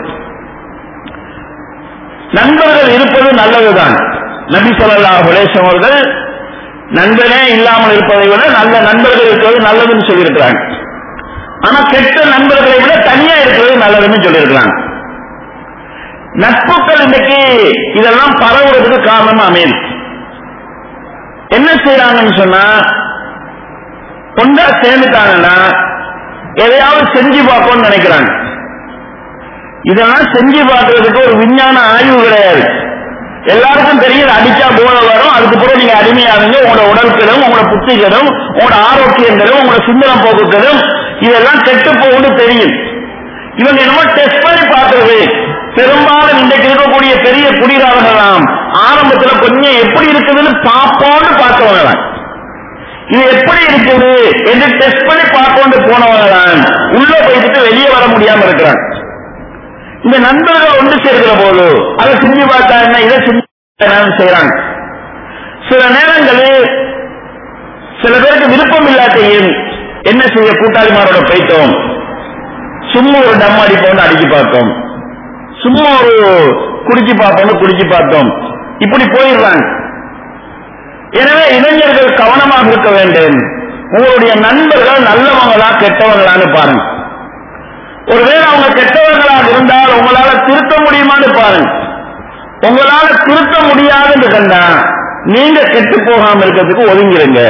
B: நண்பர்கள் இருப்பது நல்லதுதான் நபி ஸல்லல்லாஹு அலைஹி வஸல்லம் அவர்கள் நண்பனே இல்லாமல் இருப்பதை விட நல்ல நண்பர்கள் இருக்கிறது நல்லதுன்னு சொல்லியிருக்கிறாங்க ஆனா கெட்ட நண்பர்களை விட தனியா இருக்கிறது நல்லதுன்னு சொல்லியிருக்கிறாங்க நட்புகள் இன்னைக்கு இதெல்லாம் பரவுறதுக்கு காரணமா அமையுது என்ன செய்யறாங்கன்னு சொன்னா கொண்டா சேர்ந்துட்டாங்கன்னா எதையாவது செஞ்சு பார்ப்போம்னு நினைக்கிறாங்க இதெல்லாம் செஞ்சு பார்க்கறதுக்கு ஒரு விஞ்ஞான ஆய்வு கிடையாது எல்லாருக்கும் தெரியும் அடிச்சா போல வரும் அதுக்கு பிறகு நீங்க அடிமையாகுங்க உங்களோட உடற்களும் உங்களோட புத்திகளும் உங்களோட ஆரோக்கியங்களும் உங்களோட சிந்தனை போக்குகளும் இதெல்லாம் கெட்டு போகும்னு தெரியும் இவங்க என்னமோ டெஸ்ட் பண்ணி பார்க்கறது பெரும்பாலும் இன்றைக்கு இருக்கக்கூடிய பெரிய குடிகாரர்களாம் ஆரம்பத்துல கொஞ்சம் எப்படி இருக்குதுன்னு பார்ப்போம்னு பார்த்தவங்க தான் இது எப்படி இருக்குது என்று டெஸ்ட் பண்ணி பார்க்கொண்டு போனவங்க தான் உள்ள போயிட்டு வெளியே வர முடியாம இருக்கிறாங்க இந்த நண்பர்கள் ஒன்று சேர்க்கிற போது அதை செஞ்சு பார்த்தா என்ன இதை செஞ்சு என்னன்னு செய்யறாங்க சில நேரங்களில் சில பேருக்கு விருப்பம் இல்லாதையும் என்ன செய்ய கூட்டாளிமாரோட போயிட்டோம் சும்மா ஒரு டம் அடிப்போம்னு அடிச்சு பார்த்தோம் சும்மா ஒரு குடிச்சு பார்ப்போம்னு குடிச்சு பார்த்தோம் இப்படி போயிடுறாங்க எனவே இளைஞர்கள் கவனமாக இருக்க வேண்டும் உங்களுடைய நண்பர்கள் நல்லவங்களா கெட்டவங்களான்னு பாருங்க ஒருவேளை அவங்க கெட்டவர்களாக இருந்தால் உங்களால திருத்த முடியுமான்னு பாருங்க உங்களால திருத்த முடியாதுன்னு கண்டா நீங்க கெட்டு போகாம இருக்கிறதுக்கு ஒதுங்கிருங்க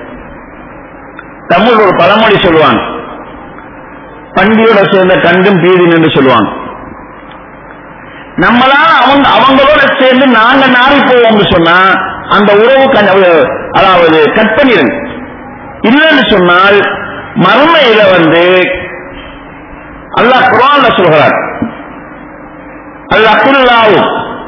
B: தமிழ் ஒரு பழமொழி சொல்லுவாங்க பண்டியோட சேர்ந்த கண்டும் பீதின் என்று சொல்லுவாங்க நம்மளால அவங்க அவங்களோட சேர்ந்து நாங்க நாரி போவோம்னு சொன்னா அந்த உறவு கண்- அதாவது கட் பண்ணிருங்க இல்லைன்னு சொன்னால் மறுமையில வந்து அல்லாஹ் குரான்ல சொல்கிறார் அல்லாஹ் குல்லாவும்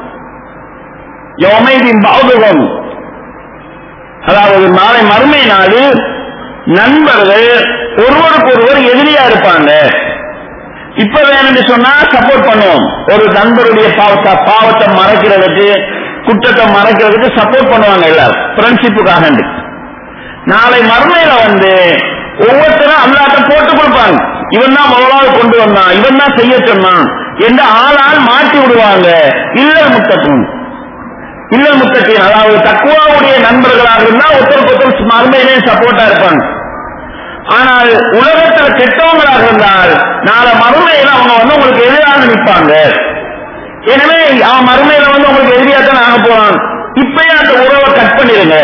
B: யோமைதின் பாதுகம் அதாவது நாளை மறுமை நாளில் நண்பர்கள் ஒருவருக்கு ஒருவர் எதிரியா இருப்பாங்க இப்ப வேணும்னு சொன்னா சப்போர்ட் பண்ணுவோம் ஒரு நண்பருடைய பாவத்தை பாவத்தை மறைக்கிறதுக்கு குற்றத்தை மறைக்கிறதுக்கு சப்போர்ட் பண்ணுவாங்க எல்லாரும் ஃப்ரெண்ட்ஷிப்புக்காக நாளை மறுமையில வந்து ஒவ்வொருத்தரும் அல்லாட்ட போட்டு கொடுப்பாங்க இவன் தான் முதலாவது கொண்டு வந்தான் இவன் தான் செய்ய சொன்னான் என்று ஆளால் மாட்டி விடுவாங்க இல்ல முத்தக்கும் இல்ல முத்தத்தின் அதாவது தக்குவாவுடைய நண்பர்களாக இருந்தா ஒருத்தருக்கு ஒருத்தர் மறுமையிலே சப்போர்ட்டா இருப்பாங்க ஆனால் உலகத்தில் கெட்டவங்களாக இருந்தால் நாளை மறுமையில அவங்க வந்து உங்களுக்கு எதிராக நிற்பாங்க எனவே அவன் மறுமையில வந்து உங்களுக்கு எதிரியாத்தான் ஆக போறான் இப்பயே அந்த உறவை கட் பண்ணிடுங்க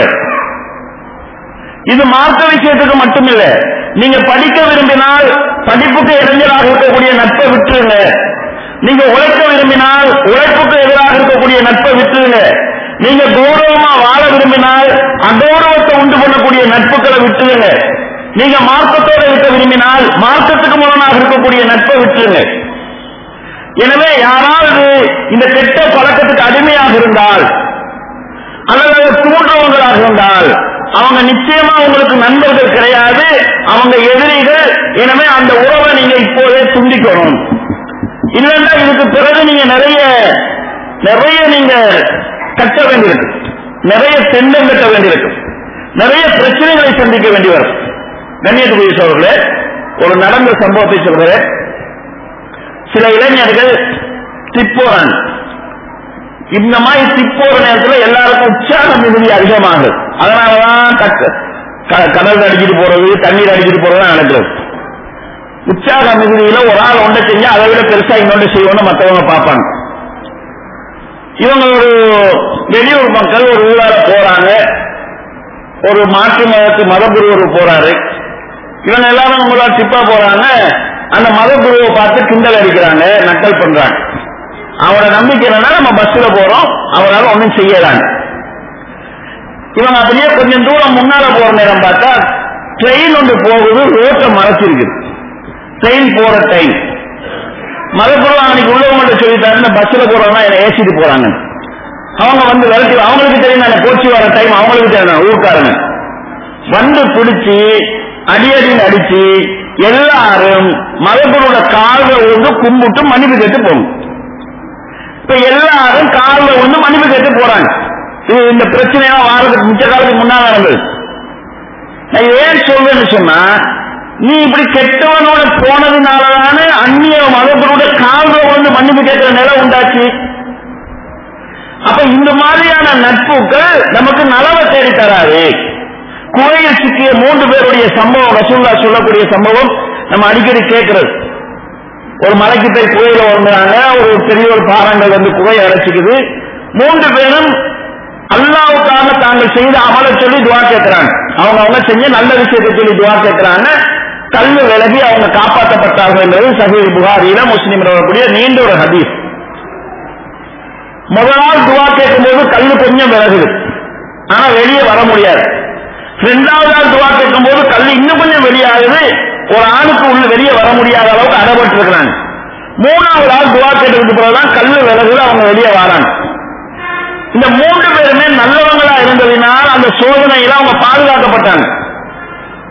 B: இது மார்க்க விஷயத்துக்கு மட்டுமில்ல நீங்க படிக்க விரும்பினால் படிப்புக்கு இளைஞராக இருக்கக்கூடிய நட்பை விட்டுருங்க நீங்க உழைக்க விரும்பினால் உழைப்புக்கு எதிராக இருக்கக்கூடிய நட்பை விட்டுருங்க நீங்க கௌரவமா வாழ விரும்பினால் அகௌரவத்தை உண்டு பண்ணக்கூடிய நட்புகளை விட்டுருங்க நீங்க மார்க்கத்தோட இருக்க விரும்பினால் மார்க்கத்துக்கு மூலமாக இருக்கக்கூடிய நட்பை விட்டுருங்க எனவே யாராவது இந்த கெட்ட பழக்கத்துக்கு அடிமையாக இருந்தால் அல்லது அதை தூண்டுறவங்களாக இருந்தால் அவங்க நிச்சயமா உங்களுக்கு நண்பர்கள் கிடையாது அவங்க எதிரிகள் எனவே அந்த உறவை நீங்க இப்போதே துண்டிக்கணும் இல்லைன்னா இதுக்கு பிறகு நீங்க நிறைய நிறைய நீங்க கட்ட வேண்டியிருக்கு நிறைய தென்னம் கட்ட வேண்டியிருக்கு நிறைய பிரச்சனைகளை சந்திக்க வேண்டி வரும் கண்ணியத்துக்குரிய சோழர்களே ஒரு நடந்த சம்பவத்தை சொல்கிறேன் சில இளைஞர்கள் திப்போறாங்க இந்த மாதிரி திப்போற நேரத்தில் எல்லாருக்கும் உற்சாக மிகுதி அதிகமாகுது அதனாலதான் கக்க- க- கடல் அடிச்சிட்டு போறது தண்ணீர் அடிச்சிட்டு போறது நடக்கிறது உற்சாக மிகுதியில ஒரு ஆள் ஒன்றை செஞ்சா அதை விட பெருசா இன்னொன்று செய்வோம்னு மற்றவங்க பார்ப்பாங்க இவங்க ஒரு வெளியூர் மக்கள் ஒரு ஊரால போறாங்க ஒரு மாற்று மதத்து மதகுருவர் போறாரு இவங்க எல்லாரும் உங்களோட டிப்பா போறாங்க அந்த மதகுருவை பார்த்து கிண்டல் அடிக்கிறாங்க நக்கல் பண்றாங்க அவரோட நம்பிக்கை என்னன்னா நம்ம பஸ்ல போறோம் அவரால் ஒன்றும் செய்யறாங்க இவங்க அப்படியே கொஞ்சம் தூரம் முன்னால போற நேரம் பார்த்தா ட்ரெயின் ஒன்று போகுது ரோட்டை மறைச்சிருக்கு ட்ரெயின் போற டைம் மதகுரு அன்னைக்கு உள்ளவங்கள்ட்ட சொல்லிட்டாரு இந்த பஸ்ல போறவங்க என்ன ஏசிட்டு போறாங்க அவங்க வந்து விரட்டி அவங்களுக்கு தெரியும் நான் கோச்சி வர டைம் அவங்களுக்கு தெரியும் ஊருக்காரங்க வந்து பிடிச்சி அடியடின்னு அடிச்சு எல்லாரும் மதகுருட கால்ல வந்து கும்பிட்டு மன்னிப்பு கேட்டு போகணும் இப்ப எல்லாரும் கால்ல வந்து மன்னிப்பு கேட்டு போறாங்க இது இந்த பிரச்சனையெல்லாம் வாரத்துக்கு மிச்ச காலத்துக்கு முன்னால நடந்தது நான் ஏன் சொல்றேன்னு சொன்னா நீ இப்படி கெட்டவனோட போனதுனாலதானே அந்நிய மதகுருட கால்ல வந்து மன்னிப்பு கேட்கிற நிலை உண்டாச்சு அப்ப இந்த மாதிரியான நட்புகள் நமக்கு நலவை தேடி தராது குகையில் சிக்கிய மூன்று பேருடைய சம்பவம் ரசூல்லா சொல்லக்கூடிய சம்பவம் நம்ம அடிக்கடி கேட்கிறது ஒரு மலைக்கு போய் குகையில வந்தாங்க ஒரு பெரிய ஒரு பாறாங்கல் வந்து குகையை அடைச்சிக்குது மூன்று பேரும் அல்லாவுக்காக தாங்கள் செய்த அமலை சொல்லி துவா கேட்கிறாங்க அவங்க அவங்க செஞ்ச நல்ல விஷயத்தை சொல்லி துவா கேட்கிறாங்க கல்லு விலகி அவங்க காப்பாற்றப்பட்டார்கள் என்பது சஹீல் புகாரியில முஸ்லிம் வரக்கூடிய நீண்ட ஒரு ஹதீஸ் முதல் நாள் துவா கேட்கும்போது கல்லு கொஞ்சம் விலகுது ஆனா வெளியே வர முடியாது ரெண்டாவது நாள் துவா கேட்கும்போது கல்லு இன்னும் கொஞ்சம் வெளியாகுது ஒரு ஆணுக்கு உள்ள வெளியே வர முடியாத அளவுக்கு அடப்பட்டு இருக்கிறாங்க மூணாவது நாள் துவா கேட்டதுக்கு பிறகுதான் கல்லு விலகுது அவங்க வெளியே வராங்க இந்த மூன்று பேருமே நல்லவங்களா இருந்ததினால் அந்த சோதனையில அவங்க பாதுகாக்கப்பட்டாங்க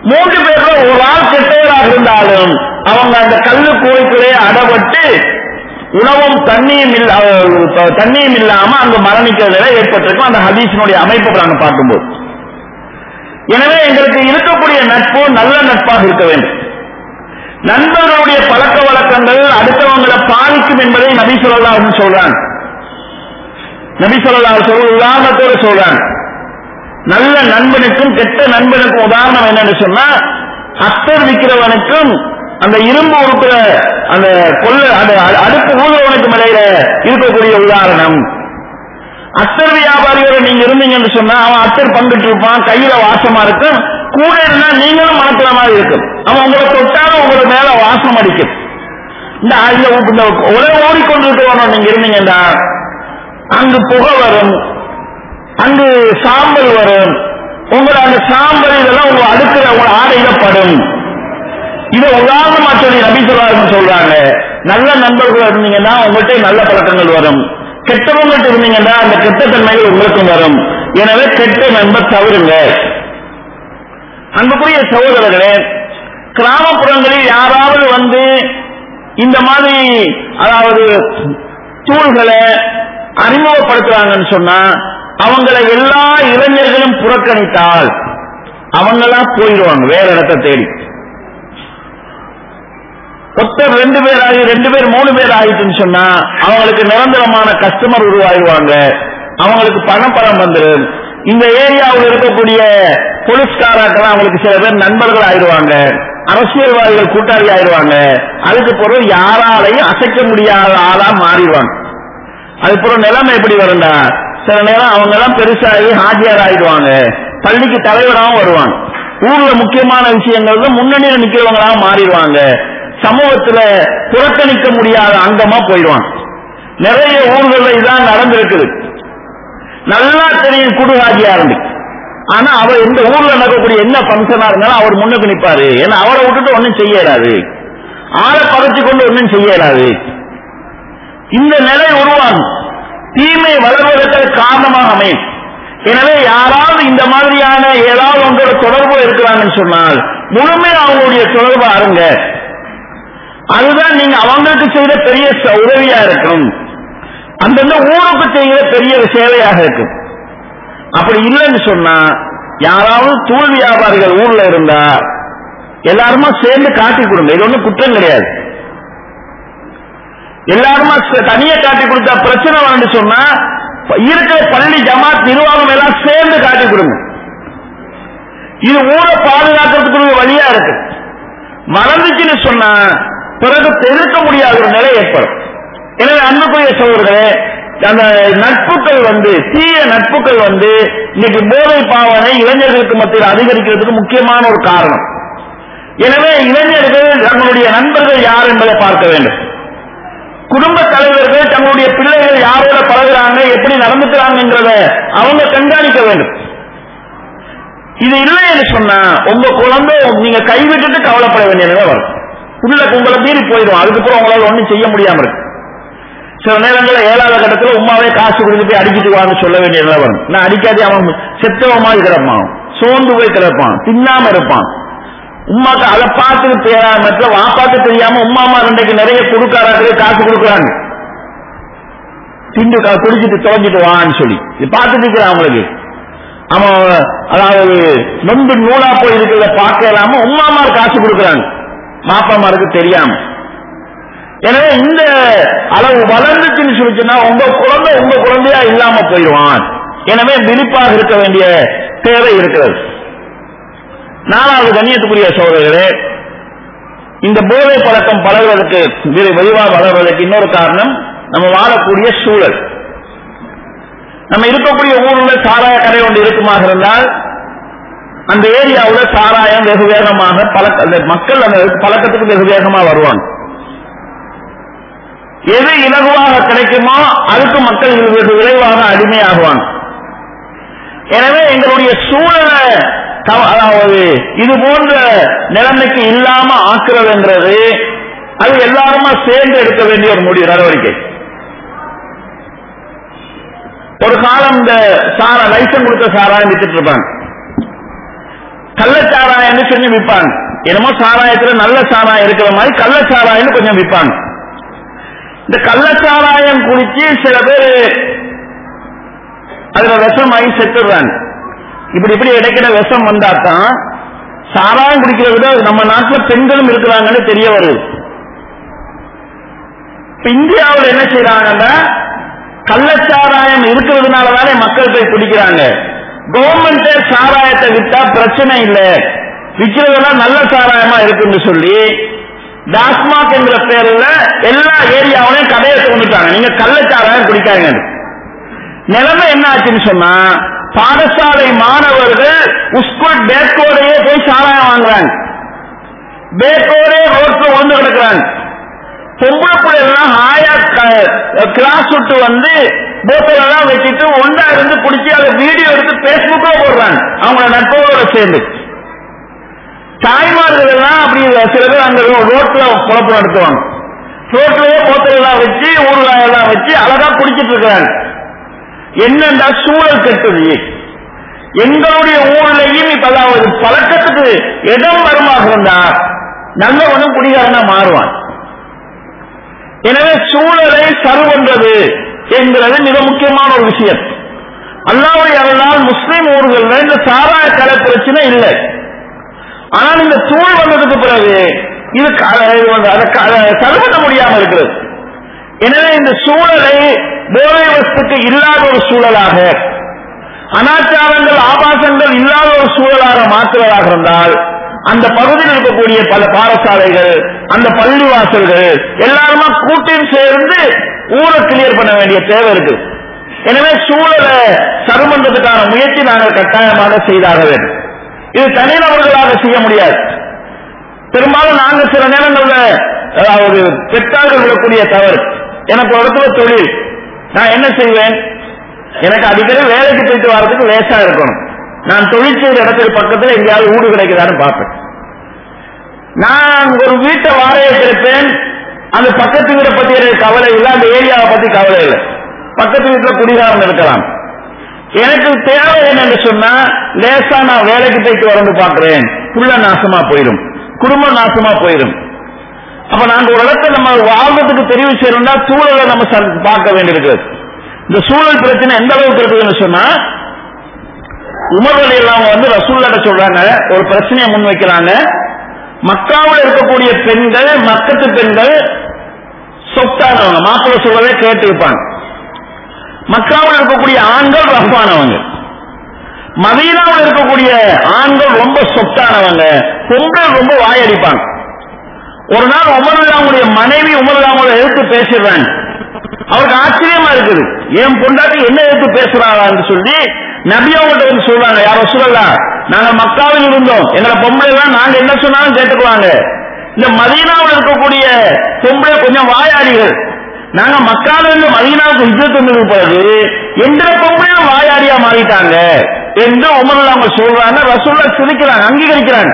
B: மூன்று பேர்ல ஒரு ஆள் கெட்டவராக இருந்தாலும் அவங்க அந்த கல்லு கோய்க்குள்ளே அடப்பட்டு உணவும் தண்ணியும் இல்ல அஹ் தண்ணியும் இல்லாம அங்க மரணிக்கிற நிலை ஏற்பட்டிருக்கும் அந்த ஹதீஸினுடைய அமைப்பை நாங்க பார்க்கும்போது எனவே எங்களுக்கு இருக்கக்கூடிய நட்பு நல்ல நட்பாக இருக்க வேண்டும் நண்பர்களுடைய பழக்க வழக்கங்கள் அடுத்தவங்களை பாதிக்கும் என்பதை நபி சொல்லலாம் சொல்றாங்க நபி சொல்லலாம் சொல்ல உதாரணத்தோடு சொல்றாங்க நல்ல நண்பனுக்கும் கெட்ட நண்பனுக்கும் உதாரணம் என்னன்னு சொன்னா அத்தர் விற்கிறவனுக்கும் அந்த இரும்பு உறுப்புல அந்த கொள்ள அந்த அ- அடுப்பு ஊதுறவனுக்கு இடையில இருக்கக்கூடிய உதாரணம் அத்தர் வியாபாரியோட நீங்க இருந்தீங்கன்னு சொன்னா அவன் அத்தர் பங்கிட்டு இருப்பான் கையில வாசமா இருக்கும் கூட இருந்தா நீங்களும் மணக்கிற மாதிரி இருக்கும் அவன் உங்களை தொட்டாலும் உங்களை மேல வாசம் அடிக்கும் இந்த இந்த இந்த உலக ஓடிக்கொண்டிருக்கிறவன நீங்க இருந்தீங்கன்னா அங்கு புகை வரும் அங்கு சாம்பல் வரும் உங்களை அந்த சாம்பல் இதெல்லாம் உங்க அடுக்கிற உங்க ஆடையில படும் இதை உதாரணமா சொல்லி நபி சொல்லாருன்னு சொல்றாங்க நல்ல நண்பர்கள் இருந்தீங்கன்னா உங்கள்கிட்ட நல்ல பழக்கங்கள் வரும் கெட்டவங்கள்ட்ட இருந்தீங்கன்னா அந்த கெட்ட தன்மைகள் உங்களுக்கும் வரும் எனவே கெட்ட நண்பர் தவறுங்க அன்புக்குரிய சகோதரர்களே கிராமப்புறங்களில் யாராவது வந்து இந்த மாதிரி அதாவது தூள்களை அறிமுகப்படுத்துறாங்கன்னு சொன்னா அவங்களை எல்லா இளைஞர்களும் புறக்கணித்தால் அவங்களா போயிடுவாங்க வேற இடத்தை தேடி ஒருத்தர் ரெண்டு பேர் ஆகி ரெண்டு பேர் மூணு பேர் ஆயிட்டுன்னு சொன்னா அவங்களுக்கு நிரந்தரமான கஸ்டமர் உருவாயிருவாங்க அவங்களுக்கு பணப்படம் வந்துடும் இந்த ஏரியாவில் இருக்கக்கூடிய போலீஸ்காராக்கெல்லாம் அவங்களுக்கு சில பேர் நண்பர்கள் ஆயிடுவாங்க அரசியல்வாதிகள் கூட்டாளி ஆயிடுவாங்க அதுக்கு பிறகு யாராலையும் அசைக்க முடியாத ஆளா மாறிடுவாங்க அதுக்கப்புறம் நிலைமை எப்படி வரும்டா சில நேரம் அவங்க எல்லாம் பெருசாகி ஹாஜியார் ஆயிடுவாங்க பள்ளிக்கு தலைவராகவும் வருவாங்க ஊர்ல முக்கியமான விஷயங்கள்ல முன்னணியில் நிக்கிறவங்களா மாறிடுவாங்க சமூகத்துல புறக்கணிக்க முடியாத அங்கமா போயிடுவாங்க நிறைய ஊர்கள்ல இதான் நடந்திருக்குது நல்லா தெரியும் குடு ஹாஜியார் ஆனா அவர் இந்த ஊர்ல நடக்கக்கூடிய என்ன ஃபங்க்ஷனா இருந்தாலும் அவர் முன்னுக்கு நிப்பாரு ஏன்னா அவரை விட்டுட்டு ஒன்னும் செய்ய இயலாது ஆளை பகைச்சு கொண்டு ஒன்னும் செய்ய இயலாது இந்த நிலை உருவாகும் தீமை வளர்வதற்கு காரணமாக அமையும் எனவே யாராவது இந்த மாதிரியான ஏதாவது ஒன்றோட தொடர்பு இருக்கிறாங்கன்னு சொன்னால் முழுமையா அவங்களுடைய தொடர்பு அருங்க அதுதான் நீங்க அவங்களுக்கு செய்த பெரிய ச- உதவியா இருக்கும் அந்தந்த ஊருக்கு செய்கிற பெரிய சேவையாக இருக்கும் அப்படி இல்லைன்னு சொன்னா யாராவது தூள் வியாபாரிகள் ஊர்ல இருந்தா எல்லாருமா சேர்ந்து காட்டி கொடுங்க இது ஒண்ணும் குற்றம் கிடையாது எல்லாருமா ச- தனியா காட்டி கொடுத்தா பிரச்சனை வரணும்னு சொன்னா இருக்கிற பள்ளி ஜமாத் நிர்வாகம் எல்லாம் சேர்ந்து காட்டி கொடுங்க இது ஊரை பாதுகாக்கிறதுக்குரிய வழியா இருக்கு மறந்துச்சுன்னு சொன்னா பிறகு எதிர்க்க முடியாத ஒரு நிலை ஏற்படும் எனவே அன்புக்குரிய சோழர்களே அந்த நட்புகள் வந்து தீய நட்புகள் வந்து இன்னைக்கு போதை பாவனை இளைஞர்களுக்கு மத்தியில் அதிகரிக்கிறதுக்கு முக்கியமான ஒரு காரணம் எனவே இளைஞர்கள் தங்களுடைய நண்பர்கள் யார் என்பதை பார்க்க வேண்டும் குடும்ப தலைவர்கள் தங்களுடைய பிள்ளைகள் யாரோட பழகுறாங்க எப்படி நடந்துக்கிறாங்கிறத அவங்க கண்காணிக்க வேண்டும் இது இல்லைன்னு சொன்னா உங்க குழந்தை நீங்க கைவிட்டுட்டு கவலைப்பட வேண்டிய நிலை வரும் உள்ள உங்களை மீறி போயிடும் அதுக்கப்புறம் உங்களால ஒண்ணும் செய்ய முடியாம இருக்கு சில நேரங்களில் ஏழாவது கட்டத்துல உமாவே காசு கொடுத்து போய் அடிக்கிட்டு வான்னு சொல்ல வேண்டிய நிலை வரும் நான் அடிக்காதே அவன் செத்தவ மாதிரி கிடப்பான் சோர்ந்து போய் கிடப்பான் தின்னாம இருப்பான் உமாக்கு அதை பார்த்துட்டு தெரியாம வாப்பாக்கு தெரியாம உமா அம்மா ரெண்டைக்கு நிறைய கொடுக்காராங்க காசு கொடுக்குறாங்க திண்டு கா- குடிச்சிட்டு தொலைஞ்சிட்டு வான்னு சொல்லி இது பார்த்துட்டு இருக்கிறான் அவங்களுக்கு அவன் அதாவது நொந்து நூலா போய் இருக்கிறத பார்க்க இல்லாம உமா அம்மா காசு கொடுக்குறாங்க மாப்பாமாருக்கு தெரியாம எனவே இந்த அளவு வளர்ந்துச்சுன்னு சொல்லிச்சுன்னா உங்க குழந்தை உங்க குழந்தையா இல்லாம போயிடுவான் எனவே விழிப்பாக இருக்க வேண்டிய தேவை இருக்கிறது நாலாவது கண்ணியத்துக்குரிய சோதரர்களே இந்த போதை பழக்கம் பழகுவதற்கு விரை- விரைவாக வளர்வதற்கு இன்னொரு காரணம் நம்ம வாழக்கூடிய சூழல் நம்ம இருக்கக்கூடிய ஊர்ல சாராய கடை ஒன்று இருக்குமாக இருந்தால் அந்த ஏரியாவுல சாராயம் வெகு வேகமாக பழக்க அந்த மக்கள் அந்த பழக்கத்துக்கு வெகு வேகமா வருவாங்க எது இலகுவாக கிடைக்குமோ அதுக்கு மக்கள் வெகு விரைவாக அடிமையாகுவாங்க எனவே எங்களுடைய சூழலை த- அதாவது இது போன்ற நிலைமைக்கு இல்லாம ஆக்குறதுன்றது அது எல்லாருமா சேர்ந்து எடுக்க வேண்டிய ஒரு முடிவு நடவடிக்கை ஒரு காலம் இந்த சாரா லைசன் கொடுத்த சாராயம் வித்துட்டு இருப்பாங்க கள்ளச்சாராய சாராயம்னு கொஞ்சம் விற்பாங்க என்னமோ சாராயத்துல நல்ல சாராயம் இருக்கிற மாதிரி கள்ள சாராயம்னு கொஞ்சம் விற்பாங்க இந்த கள்ள சாராயம் குடிச்சு சில பேர் அதுல விஷமாகி செத்துடுறாங்க இப்படி இப்படி இடைக்கிற விஷம் வந்தாதான் சாராயம் குடிக்கிறத விட நம்ம நாட்டுல பெண்களும் இருக்கிறாங்கன்னு தெரிய வருது இப்ப இந்தியாவில் என்ன செய்யறாங்கன்னா கள்ளச்சாராயம் இருக்கிறதுனால தானே மக்கள் போய் குடிக்கிறாங்க கவர்மெண்ட் சாராயத்தை விட்டா பிரச்சனை இல்லை விற்கிறதெல்லாம் நல்ல சாராயமா இருக்குன்னு சொல்லி டாஸ்மாக் என்கிற பேர்ல எல்லா ஏரியாவிலையும் கடையை தோண்டிட்டாங்க நீங்க கள்ளச்சாராயம் குடிக்காங்க நிலைமை என்ன ஆச்சுன்னு சொன்னா பாடசாலை மாணவர்கள் ஸ்கூல் பேக்கோடையே போய் சாராயம் வாங்குறாங்க பேக்கோடே ரோட்ல விழுந்து கிடக்குறாங்க பொம்பளை பிள்ளைகள்லாம் ஹாயா கிளாஸ் விட்டு வந்து போத்தல் எல்லாம் வச்சுட்டு ஒன்றா இருந்து குடிச்சு அதை வீடியோ எடுத்து பேஸ்புக்கோ போடுறாங்க அவங்களோட நட்போட சேர்ந்து தாய்மார்கள் எல்லாம் அப்படி சில பேர் அங்க ரோட்ல குழப்பம் நடத்துவாங்க ரோட்லயே போத்தல் எல்லாம் வச்சு ஊறுகாய் எல்லாம் வச்சு அழகா குடிச்சிட்டு இருக்கிறாங்க என்னென்றா சூழல் கெட்டது எங்களுடைய ஊர்லயும் இப்ப அதாவது பழக்கத்துக்கு இடம் வருமாக இருந்தா நல்லவனும் குடிகாரனா மாறுவான் எனவே சூழலை சரி பண்றது என்கிறது மிக முக்கியமான ஒரு விஷயம் அல்லாவுடைய அருளால் முஸ்லிம் ஊர்கள்ல இந்த சாராய கலை பிரச்சனை இல்லை ஆனால் இந்த தூள் வந்ததுக்கு பிறகு இது க- இது வந்து அதை க- அதை சரி பண்ண முடியாம இருக்கிறது எனவே இந்த சூழலை போதை வஸ்துக்கு இல்லாத ஒரு சூழலாக அனாச்சாரங்கள் ஆபாசங்கள் இல்லாத ஒரு சூழலாக மாற்றுவதாக இருந்தால் அந்த பகுதியில் இருக்கக்கூடிய பல பாடசாலைகள் அந்த பள்ளிவாசல்கள் எல்லாருமா கூட்டில் சேர்ந்து ஊரை கிளியர் பண்ண வேண்டிய தேவை இருக்கு எனவே சூழலை சருமன்றதுக்கான முயற்சி நாங்கள் கட்டாயமாக செய்தாக வேண்டும் இது தனிநபர்களாக செய்ய முடியாது பெரும்பாலும் நாங்க சில நேரங்கள்ல அதாவது பெற்றார்கள் விடக்கூடிய தவறு எனக்கு ஒரு இடத்துல தொழில் நான் என்ன செய்வேன் எனக்கு அடிக்கடி வேலைக்கு போயிட்டு வர்றதுக்கு லேசா இருக்கணும் நான் தொழில் செய்த இடத்துக்கு பக்கத்துல எங்கேயாவது ஊடு கிடைக்குதான்னு பார்ப்பேன் நான் ஒரு வீட்டை வாடகை கிடைப்பேன் அந்த பக்கத்து வீட்டை பத்தி எனக்கு கவலை இல்லை அந்த ஏரியாவை பத்தி கவலை இல்லை பக்கத்து வீட்டுல குடிகாரம் இருக்கலாம் எனக்கு தேவை என்னன்னு சொன்னா லேசா நான் வேலைக்கு போயிட்டு வரந்து பாக்குறேன் புள்ள நாசமா போயிடும் குடும்பம் நாசமா போயிடும் அப்ப நாங்க ஒரு இடத்தை நம்ம வாழ்றதுக்கு தெரிவு செய்யணும்னா சூழலை நம்ம ச- பார்க்க வேண்டியிருக்கு இந்த சூழல் பிரச்சனை எந்த அளவுக்கு இருக்குதுன்னு சொன்னா உமர் அலி அவங்க வந்து ரசூல்லாட்ட சொல்றாங்க ஒரு பிரச்சனையை முன்வைக்கிறாங்க மக்காவில் இருக்கக்கூடிய பெண்கள் மக்கத்து பெண்கள் சொத்தானவங்க மாப்பிள்ளை சொல்லவே கேட்டு இருப்பாங்க மக்காவில் இருக்கக்கூடிய ஆண்கள் ரஃபானவங்க மதீனாவில் இருக்கக்கூடிய ஆண்கள் ரொம்ப சொத்தானவங்க பெண்கள் ரொம்ப வாயடிப்பாங்க ஒரு நாள் உமர்லாமுடைய மனைவி உமர்லாமோட எதிர்த்து பேசிடுறாங்க அவருக்கு ஆச்சரியமா இருக்குது என் பொண்டாட்டி என்ன எதிர்த்து பேசுறாங்கன்னு சொல்லி நபி அவங்கள்ட்ட வந்து சொல்றாங்க யாரோ சொல்லலாம் நாங்க மக்காவில் இருந்தோம் எங்களை பொம்பளை எல்லாம் நாங்க என்ன சொன்னாலும் கேட்டுக்குவாங்க இந்த மதீனாவில் இருக்கக்கூடிய பொம்பளை கொஞ்சம் வாயாடிகள் நாங்க மக்கால இருந்து மதீனாவுக்கு ஹிஜ்ரத் வந்ததுக்கு பிறகு எந்த பொம்பளையும் வாயாடியா மாறிட்டாங்க என்று உமர்ல அவங்க சொல்றாங்க ரசூல்லா சிரிக்கிறாங்க அங்கீகரிக்கிறாங்க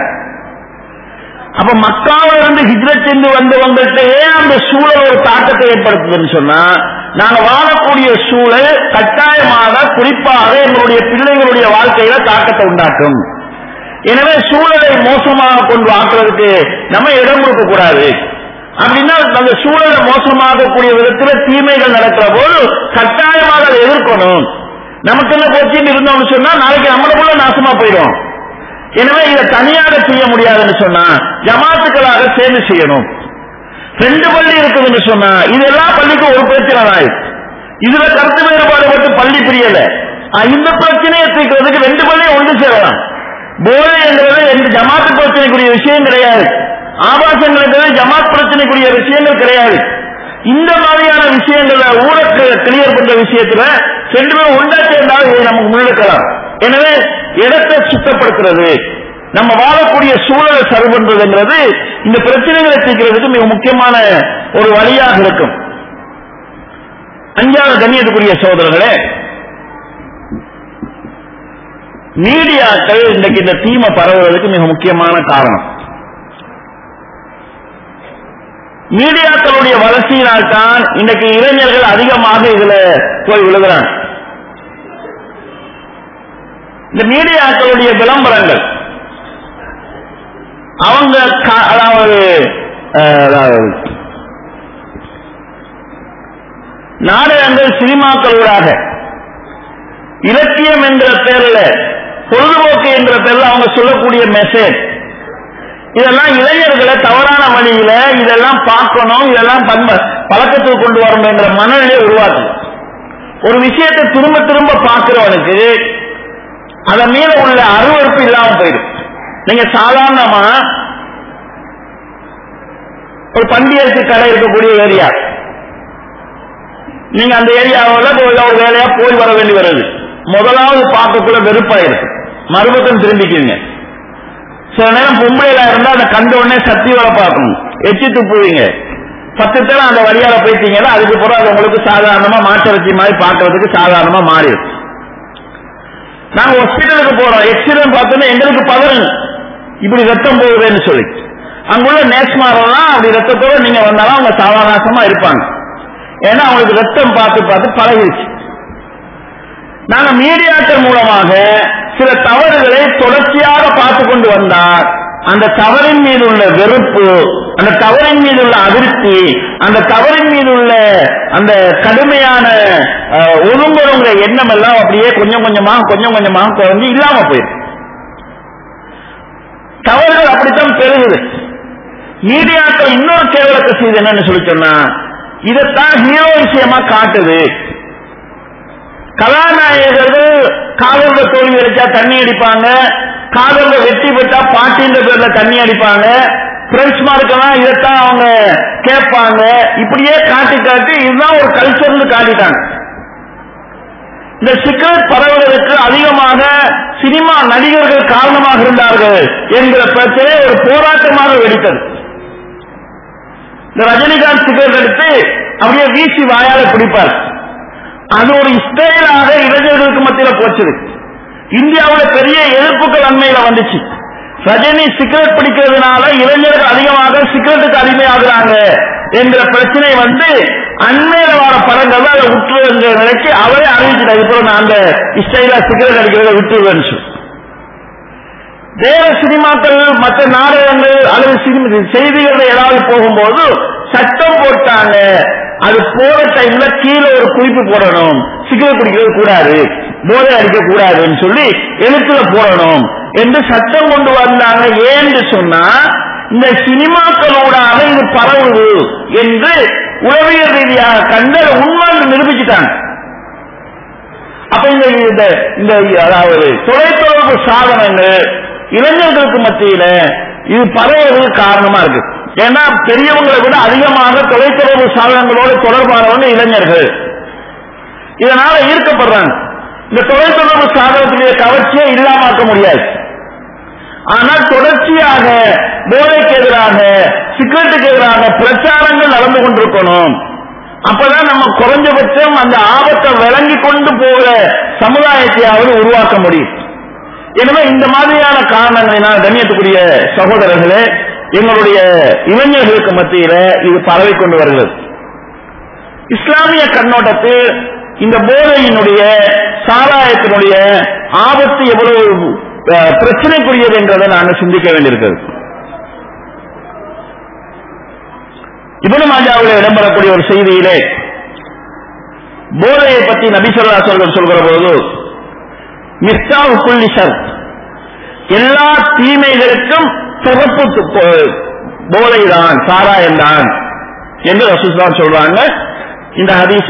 B: அப்ப மக்காவில இருந்து ஹிஜ்ரத் சென்று வந்தவங்கள்ட்ட ஏன் அந்த சூழல் ஒரு தாக்கத்தை ஏற்படுத்துதுன்னு சொன்னா நாங்க வாழக்கூடிய சூழல் கட்டாயமாக குறிப்பாக எங்களுடைய பிள்ளைகளுடைய வாழ்க்கையில தாக்கத்தை உண்டாக்கும் எனவே சூழலை மோசமாக கொண்டு ஆக்குறதுக்கு நம்ம இடம் கொடுக்க கூடாது அப்படின்னா அந்த சூழலை மோசமாகக்கூடிய விதத்துல தீமைகள் நடக்கிற போது கட்டாயமாக அதை எதிர்க்கணும் நமக்கு என்ன போச்சுன்னு இருந்தோம்னு சொன்னா நாளைக்கு நம்மளுக்குள்ள நாசமா போயிடும் எனவே இதை தனியாக செய்ய முடியாதுன்னு சொன்னா ஜமாத்துக்களாக சேர்ந்து செய்யணும் ரெண்டு பள்ளி இருக்குதுன்னு சொன்னா இது எல்லா பள்ளிக்கும் ஒரு பிரச்சனை தான் இது. இதுல கருத்து வேறுபாடு பட்டு பள்ளி பிரியல ஆஹ் இந்த பிரச்சனையை தீர்க்கிறதுக்கு ரெண்டு பள்ளியும் ஒன்று சேரலாம் போதை என்றது எந்த ஜமாத்து பிரச்சனைக்குரிய விஷயம் கிடையாது ஆபாசங்கள் என்றது ஜமாத் பிரச்சனைக்குரிய விஷயங்கள் கிடையாது இந்த மாதிரியான விஷயங்களை ஊழற்கு கிளியர் பண்ற விஷயத்துல ரெண்டு பேரும் ஒன்றா சேர்ந்தால் இதை நமக்கு முன்னெடுக்கலாம் எனவே இடத்தை சுத்தப்படுத்துறது நம்ம வாழக்கூடிய சூழலை சரி பண்றதுங்கிறது இந்த பிரச்சனைகளை தீர்க்கிறதுக்கு மிக முக்கியமான ஒரு வழியாக இருக்கும் அஞ்சாவது கண்ணியத்துக்குரிய சோதரர்களே மீடியாக்கள் இன்றைக்கு இந்த தீமை பரவுவதற்கு மிக முக்கியமான காரணம் மீடியாக்களுடைய வளர்ச்சியினால் தான் இன்றைக்கு இளைஞர்கள் அதிகமாக இதுல போய் விழுகிறாங்க இந்த மீடியாக்களுடைய விளம்பரங்கள் அவங்க கா- அதாவது அஹ், அதாவது நாடகங்கள் சினிமாக்களூடாக இலக்கியம் என்ற பேர்ல பொழுதுபோக்கு என்ற பேர்ல அவங்க சொல்லக்கூடிய மெசேஜ் இதெல்லாம் இளைஞர்களை தவறான வழியில இதெல்லாம் பார்க்கணும் இதெல்லாம் பண்ப பழக்கத்துக்கு கொண்டு வரணும் என்ற மனநிலையை உருவாக்கு ஒரு விஷயத்தை திரும்ப திரும்ப பார்க்கிறவனுக்கு அதன் மீது உள்ள அருவருப்பு இல்லாம போயிடும் நீங்க சாதாரணமா ஒரு பண்டிகைக்கு கடை இருக்கக்கூடிய ஏரியா நீங்க அந்த ஏரியாவில் ஒரு வேலையா போய் வர வேண்டி வருது முதலாவது பார்க்கக்குள்ள வெறுப்பாயிருக்கு மறுபக்கம் திரும்பிக்கிறீங்க சில நேரம் பொம்பளையில இருந்தா அதை கண்ட உடனே சக்தி வர பார்க்கணும் எச்சி துப்புவீங்க பத்து தரம் அந்த வழியால போயிட்டீங்கன்னா அதுக்கு பிறகு அது உங்களுக்கு சாதாரணமா மாட்டிறச்சி மாதிரி பார்க்கறதுக்கு சாதாரணமா மாறிடும் நாங்க ஹாஸ்பிட்டலுக்கு போறோம் எக்ஸிடென்ட் பார்த்தோன்னா எங்களுக்கு பதறுங்க இப்படி ரத்தம் போகுதுன்னு சொல்லி அங்குள்ள நேஸ்மாரெல்லாம் அப்படி ரத்தத்தோட நீங்க வந்தாலும் அவங்க சாவகாசமா இருப்பாங்க ஏன்னா அவங்களுக்கு ரத்தம் பார்த்து பார்த்து பழகிருச்சு நாங்க மீடியாக்கள் மூலமாக சில தவறுகளை தொடர்ச்சியாக பார்த்து கொண்டு வந்தால் அந்த தவறின் மீது உள்ள வெறுப்பு அந்த தவறின் மீது உள்ள அதிருப்தி அந்த தவறின் மீது உள்ள அந்த கடுமையான அஹ், ஒழுங்குற எண்ணம் எல்லாம் அப்படியே கொஞ்சம் கொஞ்சமாக கொஞ்சம் கொஞ்சமாக குறைஞ்சு இல்லாம போயிருக்கு தவறுகள் அப்படித்தான் பெருகுது மீடியாக்கள் இன்னொரு கேவலத்தை செய்து என்னன்னு சொல்லி சொன்னா இதைத்தான் ஹீரோ விஷயமா காட்டுது கதாநாயகர்கள் காதல்ல தோல்வி அடிச்சா தண்ணி அடிப்பாங்க காதல்ல வெற்றி பெற்றா பாட்டின்ற பேர்ல தண்ணி அடிப்பாங்க பிரெஞ்ச் மார்க்கெல்லாம் இதைத்தான் அவங்க கேட்பாங்க இப்படியே காட்டி காட்டி இதுதான் ஒரு கல்ச்சர்னு காட்டிட்டாங்க இந்த சிகரெட் பரவுவதற்கு அதிகமாக சினிமா நடிகர்கள் காரணமாக இருந்தார்கள் என்கிற பிரச்சனை ஒரு போராட்டமாக வெடித்தது இந்த ரஜினிகாந்த் சிகரெட் எடுத்து அப்படியே வீசி வாயால குடிப்பார் அது ஒரு ஸ்டைலாக இளைஞர்களுக்கு மத்தியில போச்சுது இந்தியாவுல பெரிய எதிர்ப்புகள் அண்மையில வந்துச்சு ரஜினி சிகரெட் பிடிக்கிறதுனால இளைஞர்கள் அதிகமாக சிகரெட்டுக்கு அடிமையாகிறாங்க என்கிற பிரச்சனை வந்து அண்மையில வர படங்கள் அதை விட்டுருங்கிற நிலைக்கு அவரே அறிவிச்சிட்டார் இப்போ நான் அந்த ஸ்டைலா சிகரெட் அடிக்கிறத விட்டுருவேன்னு சொல்லி வேற சினிமாக்கள் மற்ற நாடகங்கள் அல்லது சினிமா செய்திகள் ஏதாவது போகும்போது சட்டம் போட்டாங்க அது போற டைம்ல கீழே ஒரு குறிப்பு போடணும் சிகரெட் குடிக்கிறது கூடாது போதை அடிக்க கூடாதுன்னு சொல்லி எழுத்துல போடணும் என்று சட்டம் கொண்டு வந்தாங்க ஏன்னு சொன்னா இந்த சினிமாக்களோடாக இது பரவுது என்று உளவியல் ரீதியாக கண்டு அதை உண்மைன்னு நிரூபிச்சுட்டாங்க அப்ப இந்த இந்த இந்த அதாவது தொலைத்தொடர்பு சாதனங்கள் இளைஞர்களுக்கு மத்தியில இது பரவுவதற்கு காரணமா இருக்கு ஏன்னா பெரியவங்களை விட அதிகமாக தொலைத்தொடர்பு சாதனங்களோடு தொடர்பானவங்க இளைஞர்கள் இதனால ஈர்க்கப்படுறாங்க இந்த தொலைத்தொடர்பு சாதனத்துடைய கவர்ச்சியை இல்லாமாக்க முடியாது ஆனால் தொடர்ச்சியாக போதைக்கு எதிராக சிகரெட்டுக்கு எதிராக பிரச்சாரங்கள் நடந்து கொண்டிருக்கணும் அப்பதான் நம்ம குறைஞ்சபட்சம் அந்த ஆபத்தை விளங்கி கொண்டு போகிற சமுதாயத்தையாவது உருவாக்க முடியும் எனவே இந்த மாதிரியான காரணங்களினால் கண்ணியத்துக்குரிய சகோதரர்களே எங்களுடைய இளைஞர்களுக்கு மத்தியில இது பரவி கொண்டு வருகிறது இஸ்லாமிய கண்ணோட்டத்தில் இந்த போதையினுடைய சாராயத்தினுடைய ஆபத்து எவ்வளவு அஹ், பிரச்சனைக்குரியது என்றதை நாங்கள் சிந்திக்க வேண்டியிருக்கிறது இபனு மாஜாவில் இடம்பெறக்கூடிய ஒரு செய்தியிலே போதையை பற்றி நபிசல்லா சொல்கள் சொல்கிற போது மிஸ்டாவு புள்ளி சர் எல்லா தீமைகளுக்கும் சிறப்பு போதைதான் சாராயம் தான் என்று ரசூஸ்லாம் சொல்றாங்க இந்த ஹதீஸ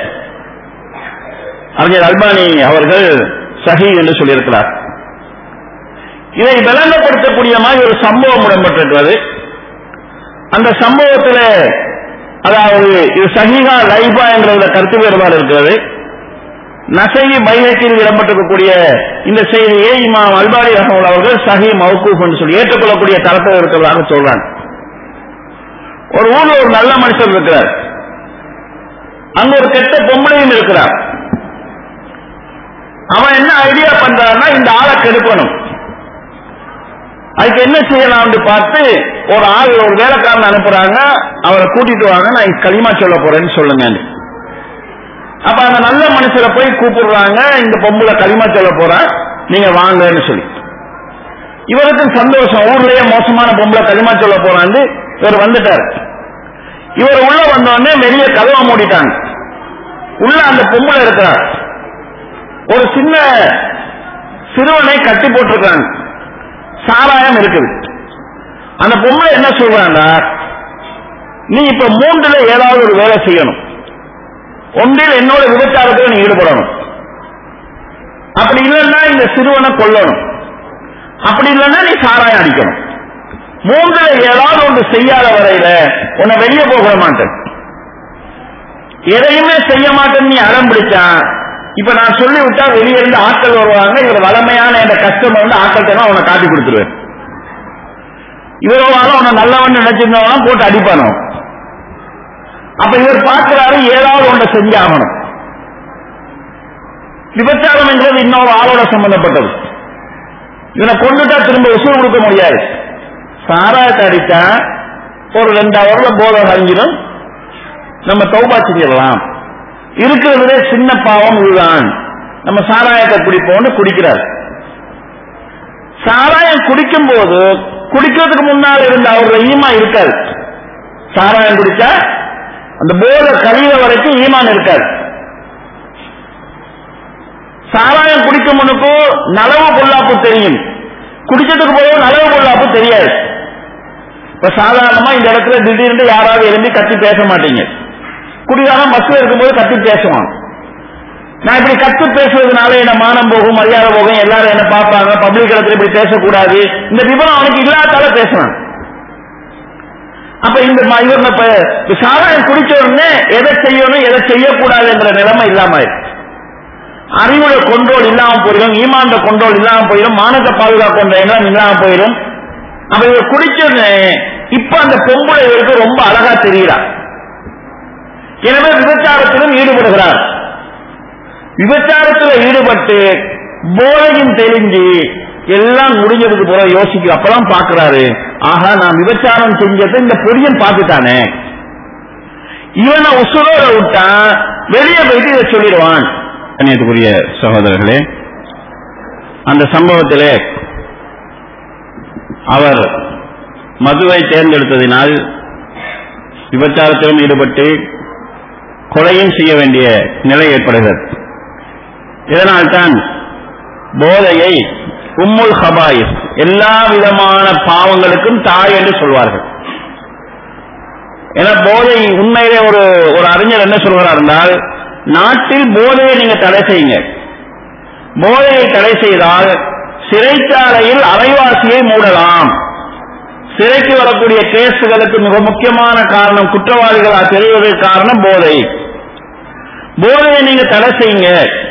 B: அறிஞர் அல்பானி அவர்கள் சஹி என்று சொல்லியிருக்கிறார் இதை விளங்கப்படுத்தக்கூடிய மாதிரி ஒரு சம்பவம் இடம்பெற்றிருக்கிறது அந்த சம்பவத்தில் அதாவது இது சஹிகா லைபா என்ற கருத்து வேறுபாடு இருக்கிறது நசைவி பைஹக்கில் இடம்பெற்றிருக்கக்கூடிய இந்த செய்தியை இமாம் அல்பாரி ரஹமுல் அவர்கள் சஹி மவுக்கூப் என்று சொல்லி ஏற்றுக்கொள்ளக்கூடிய தரத்தில் இருக்கிறதாக சொல்றாங்க ஒரு ஊர்ல ஒரு நல்ல மனுஷன் இருக்கிறார் அங்க ஒரு கெட்ட பொம்பளையும் இருக்கிறார் அவன் என்ன ஐடியா பண்றான்னா இந்த ஆளை கெடுக்கணும் அதுக்கு என்ன செய்யலாம்னு பார்த்து ஒரு ஆள் ஒரு வேலைக்காரன் அனுப்புறாங்க அவரை கூட்டிட்டு வாங்க நான் களிமா சொல்ல போறேன்னு சொல்லுங்க அப்ப அந்த நல்ல மனுஷரை போய் கூப்பிடுறாங்க இந்த பொம்பளை களிமா சொல்ல போறா நீங்க வாங்கன்னு சொல்லி இவருக்கும் சந்தோஷம் ஊர்லயே மோசமான பொம்பளை களிமா சொல்ல போறான்னு இவர் வந்துட்டார் இவர் உள்ள வந்த உடனே வெளியே கதவை மூடிட்டாங்க உள்ள அந்த பொம்பளை இருக்கிறார் ஒரு சின்ன சிறுவனை கட்டி போட்டிருக்காங்க சாராயம் இருக்குது அந்த பொம்பளை என்ன சொல்றாங்க நீ இப்ப மூன்றுல ஏதாவது ஒரு வேலை செய்யணும் ஒன்றில் என்னோட விபச்சாரத்தில் நீ ஈடுபடணும் அப்படி இல்லைன்னா இந்த சிறுவனை கொல்லணும் அப்படி இல்லைன்னா நீ சாராயம் அடிக்கணும் மூன்றுல ஏதாவது ஒன்று செய்யாத வரையில உன்னை வெளியே போக மாட்டேன் எதையுமே செய்ய மாட்டேன்னு நீ அடம் பிடிச்சான் இப்ப நான் சொல்லி விட்டா வெளியே இருந்து ஆட்கள் வருவாங்க இவர் வளமையான இந்த கஸ்டமர் வந்து ஆட்கள் தான் உன்னை காட்டி கொடுத்துருவேன் இவரோட உன்னை நல்லவன் நினைச்சிருந்தவனா போட்டு அடிப்பானோ அப்ப இவர் பார்க்கிறாரு ஏதாவது ஒன்றை செஞ்சாகணும் விபச்சாரம் என்றது இன்னொரு ஆளோட சம்பந்தப்பட்டது இவனை கொண்டுட்டா திரும்ப உசூல் கொடுக்க முடியாது சாராயத்தை அடித்தா ஒரு ரெண்டு அவர்ல போதை அழிஞ்சிடும் நம்ம தௌபா செஞ்சிடலாம் இருக்கிறதுலே சின்ன பாவம் இதுதான் நம்ம சாராயத்தை குடிப்போம்னு குடிக்கிறார் சாராயம் குடிக்கும் போது குடிக்கிறதுக்கு முன்னால் இருந்த அவரோட ஈமா இருக்காது சாராயம் குடிச்சா அந்த போதை கழிவு வரைக்கும் ஈமான் இருக்காது சாராயம் குடிக்கும் முன்னுக்கு நலவு பொல்லாப்பு தெரியும் குடிச்சதுக்கு போய் நலவு பொல்லாப்பு தெரியாது இப்ப சாதாரணமா இந்த இடத்துல திடீர்னு யாராவது எழும்பி கத்தி பேச மாட்டீங்க குடிகாரம் பஸ்ல இருக்கும்போது கத்தி பேசுவான் நான் இப்படி கத்து பேசுறதுனால என்ன மானம் போகும் மரியாதை போகும் எல்லாரும் என்ன பார்ப்பாங்க பப்ளிக் இடத்துல இப்படி பேசக்கூடாது இந்த விவரம் அவனுக்கு இல்லாதால பேசுவான் அப்ப இந்த ம- இவர் இப்ப இப்ப சாராயம் குடிச்ச உடனே எதை செய்யணும் எதை செய்யக்கூடாது என்ற நிலைமை இல்லாம இருக்கு. அறிவுல கொண்டோல் இல்லாம போயிடும் ஈமாண்ட கொண்டோல் இல்லாம போயிடும் மானத்தை பாதுகாக்கின்ற எண்ணம் இல்லாம போயிடும் அப்ப இவர் குடிச்ச உடனே இப்ப அந்த பொம்பளை இவருக்கு ரொம்ப அழகா தெரியுறா எனவே விபச்சாரத்திலும் ஈடுபடுகிறார் விபச்சாரத்தில் ஈடுபட்டு போதையும் தெரிஞ்சு எல்லாம் முடிஞ்சதுக்கு போற யோசிக்க அப்பதான் பாக்குறாரு ஆஹா நான் விபச்சாரம் செஞ்சதை இந்த பொடியன் பார்த்துட்டானே இவனை உசுரோட விட்டா வெளியே போயிட்டு இதை சொல்லிடுவான் கண்ணியத்துக்குரிய சகோதரர்களே அந்த சம்பவத்திலே அவர் மதுவை தேர்ந்தெடுத்ததினால் விபச்சாரத்திலும் ஈடுபட்டு கொலையும் செய்ய வேண்டிய நிலை ஏற்படுகிறது இதனால்தான் போதையை உம்முல் ஹபாயிஸ் எல்லா விதமான பாவங்களுக்கும் தாய் என்று சொல்வார்கள் ஏன்னா போதை உண்மையிலே ஒரு ஒரு அறிஞர் என்ன சொல்கிறார் என்றால் நாட்டில் போதையை நீங்க தடை செய்யுங்க போதையை தடை செய்தால் சிறைச்சாலையில் அரைவாசியை மூடலாம் சிறைக்கு வரக்கூடிய கேசுகளுக்கு மிக முக்கியமான காரணம் குற்றவாளிகளா தெரிவதற்கு காரணம் போதை போதையை நீங்க தடை செய்யுங்க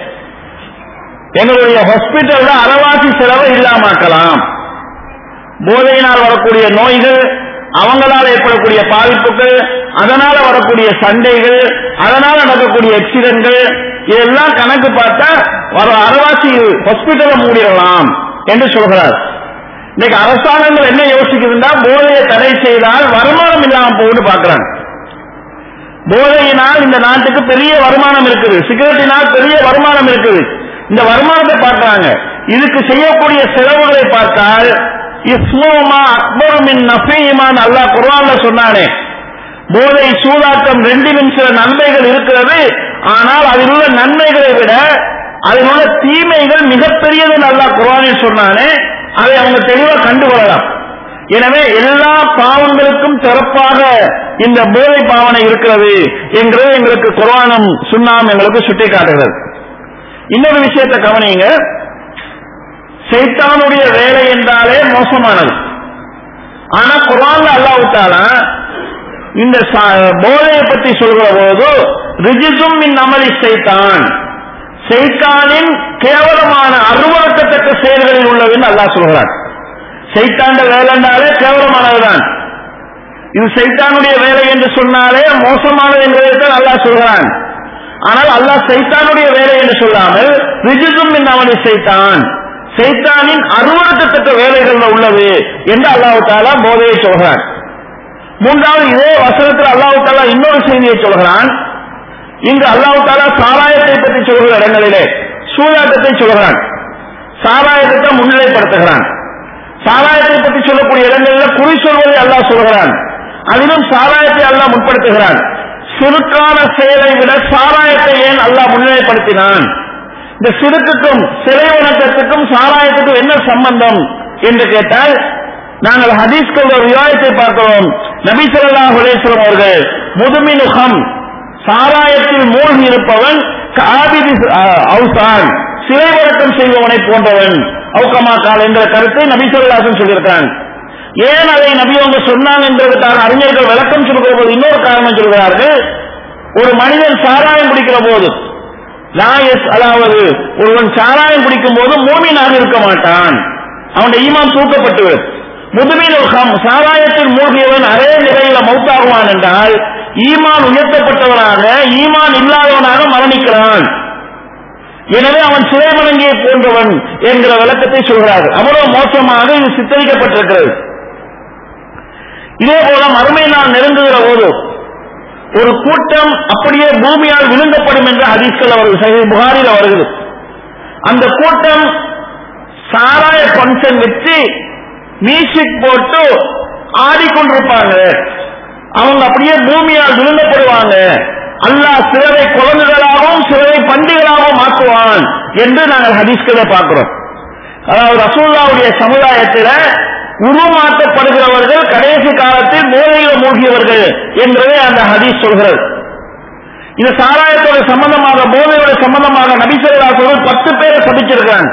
B: எங்களுடைய ஹாஸ்பிட்டல்ல அறவாசி செலவை இல்லாமக்கலாம் போதையினால் வரக்கூடிய நோய்கள் அவங்களால் ஏற்படக்கூடிய பாதிப்புகள் அதனால வரக்கூடிய சண்டைகள் அதனால நடக்கக்கூடிய எக்சிடென்ட்கள் இதெல்லாம் கணக்கு பார்த்தா வர அறவாசி ஹாஸ்பிட்டலை மூடிடலாம் என்று சொல்கிறார் இன்னைக்கு அரசாங்கங்கள் என்ன யோசிக்குதுன்னா போதையை தடை செய்தால் வருமானம் இல்லாம போகுது பாக்குறாங்க போதையினால் இந்த நாட்டுக்கு பெரிய வருமானம் இருக்குது சிகரெட்டினால் பெரிய வருமானம் இருக்குது இந்த வருமானத்தை பார்க்கறாங்க இதுக்கு செய்யக்கூடிய செலவுகளை பார்த்தால் இஸ்மோமா அக்பருமின் நஃபீமான் அல்லாஹ் குர்ஆன்ல சொன்னானே போதை சூதாட்டம் ரெண்டிலும் சில நன்மைகள் இருக்கிறது ஆனால் அதில் உள்ள நன்மைகளை விட அதில் உள்ள தீமைகள் மிகப்பெரியது அல்லாஹ் குர்ஆனில் சொன்னானே அதை அவங்க தெளிவா கண்டுகொள்ளலாம் எனவே எல்லா பாவங்களுக்கும் சிறப்பாக இந்த போதை பாவனை இருக்கிறது என்கிறது எங்களுக்கு குர்ஆனும் சுண்ணாம் எங்களுக்கு சுட்டி காட்டுகிறது இன்னொரு விஷயத்தை கவனிங்க சைத்தானுடைய வேலை என்றாலே மோசமானது ஆனா குர்ஆன்ல அல்லாஹ் தாலா இந்த ச- போதையை பற்றி சொல்கிற போது ரிஜிசும் மின் அமலி சைத்தான் சைத்தானின் கேவலமான அருவறுக்கத்தக்க செயல்களில் உள்ளதுன்னு அல்லாஹ் சொல்கிறான் சைத்தாண்ட வேலைன்றாலே கேவலமானதுதான் இது சைத்தானுடைய வேலை என்று சொன்னாலே மோசமானது என்பதைத்தான் அல்லாஹ் சொல்கிறான் ஆனால் அல்லாஹ் சைத்தானுடைய வேலை என்று சொல்லாமல் ரிஜிசும் மின் அமலி சைத்தான் சைத்தானின் அருவறுக்கத்தக்க வேலைகள் உள்ளது என்று அல்லாஹ் தாலா போதையை சொல்கிறான் மூன்றாவது இதே வசனத்தில் அல்லாஹ் தாலா இன்னொரு செய்தியை சொல்கிறான் இங்கு அல்லாஹ் தாலா சாராயத்தை பற்றி சொல்கிற இடங்களிலே சூதாட்டத்தை சொல்கிறான் சாராயத்தை தான் முன்னிலைப்படுத்துகிறான் சாராயத்தை பற்றி சொல்லக்கூடிய இடங்களில் குறி சொல்வதை அல்லாஹ் சொல்கிறான் அதிலும் சாராயத்தை அல்லாஹ் முற்படுத்துகிறான் சிறுக்கான செயலை விட சாராயத்தை ஏன் அல்லாஹ் முன்னிலைப்படுத்தினான் இந்த சிறுக்குக்கும் சிலை வணக்கத்துக்கும் சாராயத்துக்கும் என்ன சம்பந்தம் என்று கேட்டால் நாங்கள் ஹதீஸ்கள் ஒரு விவாதத்தை பார்க்கிறோம் நபி ஸல்லல்லாஹு அலைஹி வஸல்லம் அவர்கள் முதுமினுகம் சாராயத்தில் மூழ்கி இருப்பவன் காபிதி அவுசான் சிலை வணக்கம் செய்பவனை போன்றவன் அவுக்கமா கால் என்ற கருத்தை நபி சொல்லாசன் சொல்லியிருக்காங்க ஏன் அதை நபி அவங்க சொன்னாங்க என்பதற்கான அறிஞர்கள் விளக்கம் சொல்கிற போது இன்னொரு காரணம் சொல்கிறார்கள் ஒரு மனிதன் சாராயம் குடிக்கிற போது லாயஸ் அதாவது ஒருவன் சாராயம் குடிக்கும் போது மூமினாக இருக்க மாட்டான் அவனுடைய ஈமான் தூக்கப்பட்டு முதுமையில் சாராயத்தில் மூழ்கியவன் அரே நிலையில மௌத்தாகுவான் என்றால் ஈமான் உயர்த்தப்பட்டவனாக ஈமான் இல்லாதவனாக மரணிக்கிறான் எனவே அவன் சிறை வணங்கியை போன்றவன் என்கிற விளக்கத்தை சொல்கிறார்கள் அவ்வளவு மோசமாக இது சித்தரிக்கப்பட்டிருக்கிறது இதே போல மறுமை நாள் நெருங்குகிற போது ஒரு கூட்டம் அப்படியே பூமியால் விழுங்கப்படும் என்ற ஹதீஸ்கள் அவர்கள் சஹி புகாரில் வருகிறது அந்த கூட்டம் சாராய பங்கன் வச்சு மியூசிக் போட்டு ஆடிக்கொண்டிருப்பாங்க அவங்க அப்படியே பூமியால் விழுங்கப்படுவாங்க அல்லாஹ் சிலரை குழந்தைகளாகவும் சிலரை பண்டிகளாகவும் ஆக்குவான் என்று நாங்கள் ஹதீஸ்களை பார்க்கிறோம் அதாவது ரசூல்லாவுடைய சமுதாயத்தில் உருமாற்றப்படுகிறவர்கள் கடைசி காலத்தில் மூலையில் மூழ்கியவர்கள் என்பதை அந்த ஹதீஸ் சொல்கிறது இது சாராயத்தோட சம்பந்தமாக போதையோட சம்பந்தமாக நபிசல்லாசர்கள் பத்து பேரை சபிச்சிருக்கிறாங்க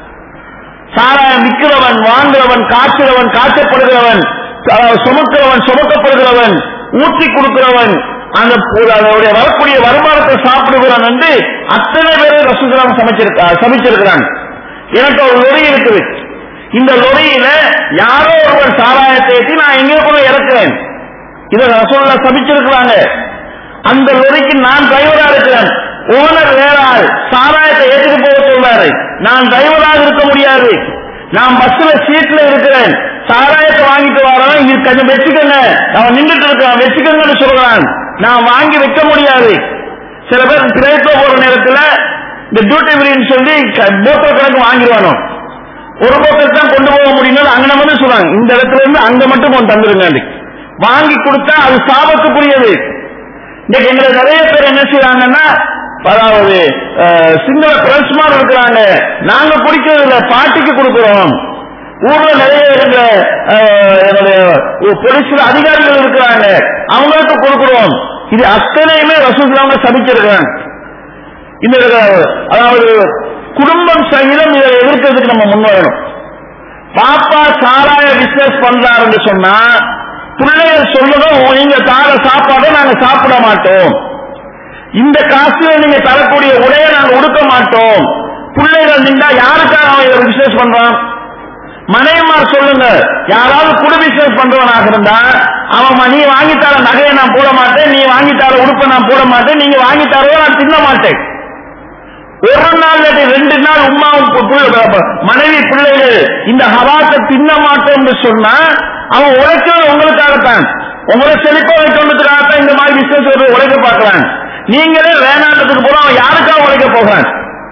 B: சாராயம் விற்கிறவன் வாங்குறவன் காய்ச்சுறவன் காய்ச்சப்படுகிறவன் சுமக்கிறவன் சுமக்கப்படுகிறவன் ஊற்றி கொடுக்கிறவன் அந்த அதனுடைய வரக்கூடிய வருமானத்தை சாப்பிடுகிறான் என்று அத்தனை பேரை ரசூசலாம் சமைச்சிருக்கா சமைச்சிருக்கிறாங்க எனக்கு ஒரு லொரி இருக்குது இந்த லொரியில யாரோ ஒருவர் சாராயத்தை ஏற்றி நான் எங்கேயோ போய் இறக்குறேன் இதை ரசூல்லா சபிச்சிருக்கிறாங்க அந்த லொரிக்கு நான் டிரைவரா இருக்கிறேன் ஓனர் வேற ஆள் சாராயத்தை ஏற்றிட்டு போக சொல்றாரு நான் டிரைவராக இருக்க முடியாது நான் பஸ்ல சீட்ல இருக்கிறேன் சாராயத்தை வாங்கிட்டு வரேன் இது கொஞ்சம் வச்சுக்கோங்க அவன் நின்றுட்டு இருக்கான் வச்சுக்கோங்கன்னு சொல்றான் நான் வாங்கி வைக்க முடியாது சில பேர் திரைப்போ போற நேரத்துல இந்த டியூட்டி ஃப்ரீன்னு சொல்லி போட்டோ கணக்கு வாங்கிடுவானோ ஒரு போட்டல் தான் கொண்டு போக முடியும் அங்க வந்து சொல்றாங்க இந்த இடத்துல இருந்து அங்க மட்டும் கொண்டு தந்துருங்க வாங்கி கொடுத்தா அது சாபத்துக்குரியது இன்னைக்கு எங்களை நிறைய பேர் என்ன செய்யறாங்கன்னா அதாவது சிங்கள பிரஸ்மார் இருக்கிறாங்க நாங்க குடிக்கிறது இல்ல பாட்டிக்கு கொடுக்கிறோம் ஊர்ல நிறைய இருக்கிற என்னுடைய போலீஸ்ல அதிகாரிகள் இருக்கிறாங்க அவங்களுக்கு கொடுக்கிறோம் இது அத்தனையுமே ரசூல்லாம சபிச்சிருக்கிறாங்க இந்த அதாவது குடும்பம் சகிதம் இதை எதிர்க்கிறதுக்கு நம்ம முன்வரணும் பாப்பா சாராய பிசினஸ் பண்றாருன்னு சொன்னா பிள்ளைகள் சொல்லணும் நீங்க தார சாப்பாடை நாங்க சாப்பிட மாட்டோம் இந்த காசுல நீங்க தரக்கூடிய உடையை நாங்க உடுக்க மாட்டோம் பிள்ளைகள் நின்றா யாருக்காக அவன் இதை பிசினஸ் பண்றான் மனைவிமார் சொல்லுங்க யாராவது குடு பிசினஸ் பண்றவனாக இருந்தா அவன் நீ வாங்கித்தார நகையை நான் போட மாட்டேன் நீ வாங்கித்தார உடுப்பை நான் போட மாட்டேன் நீங்க வாங்கித்தாரோ நான் தின்ன மாட்டேன் ஒரு நாள் இல்லாட்டி ரெண்டு நாள் உமாவும் மனைவி பிள்ளைகள் இந்த ஹவாத்தை தின்ன மாட்டோம்னு சொன்னா அவன் உழைக்கிறது உங்களுக்காகத்தான் உங்களை செழிப்பா வைக்கிறதுக்காகத்தான் இந்த மாதிரி பிசினஸ் உழைக்க பார்க்கலாம் நீங்களே வேணாட்டத்துக்கு போற அவன் யாருக்காக உழைக்க போகிறான்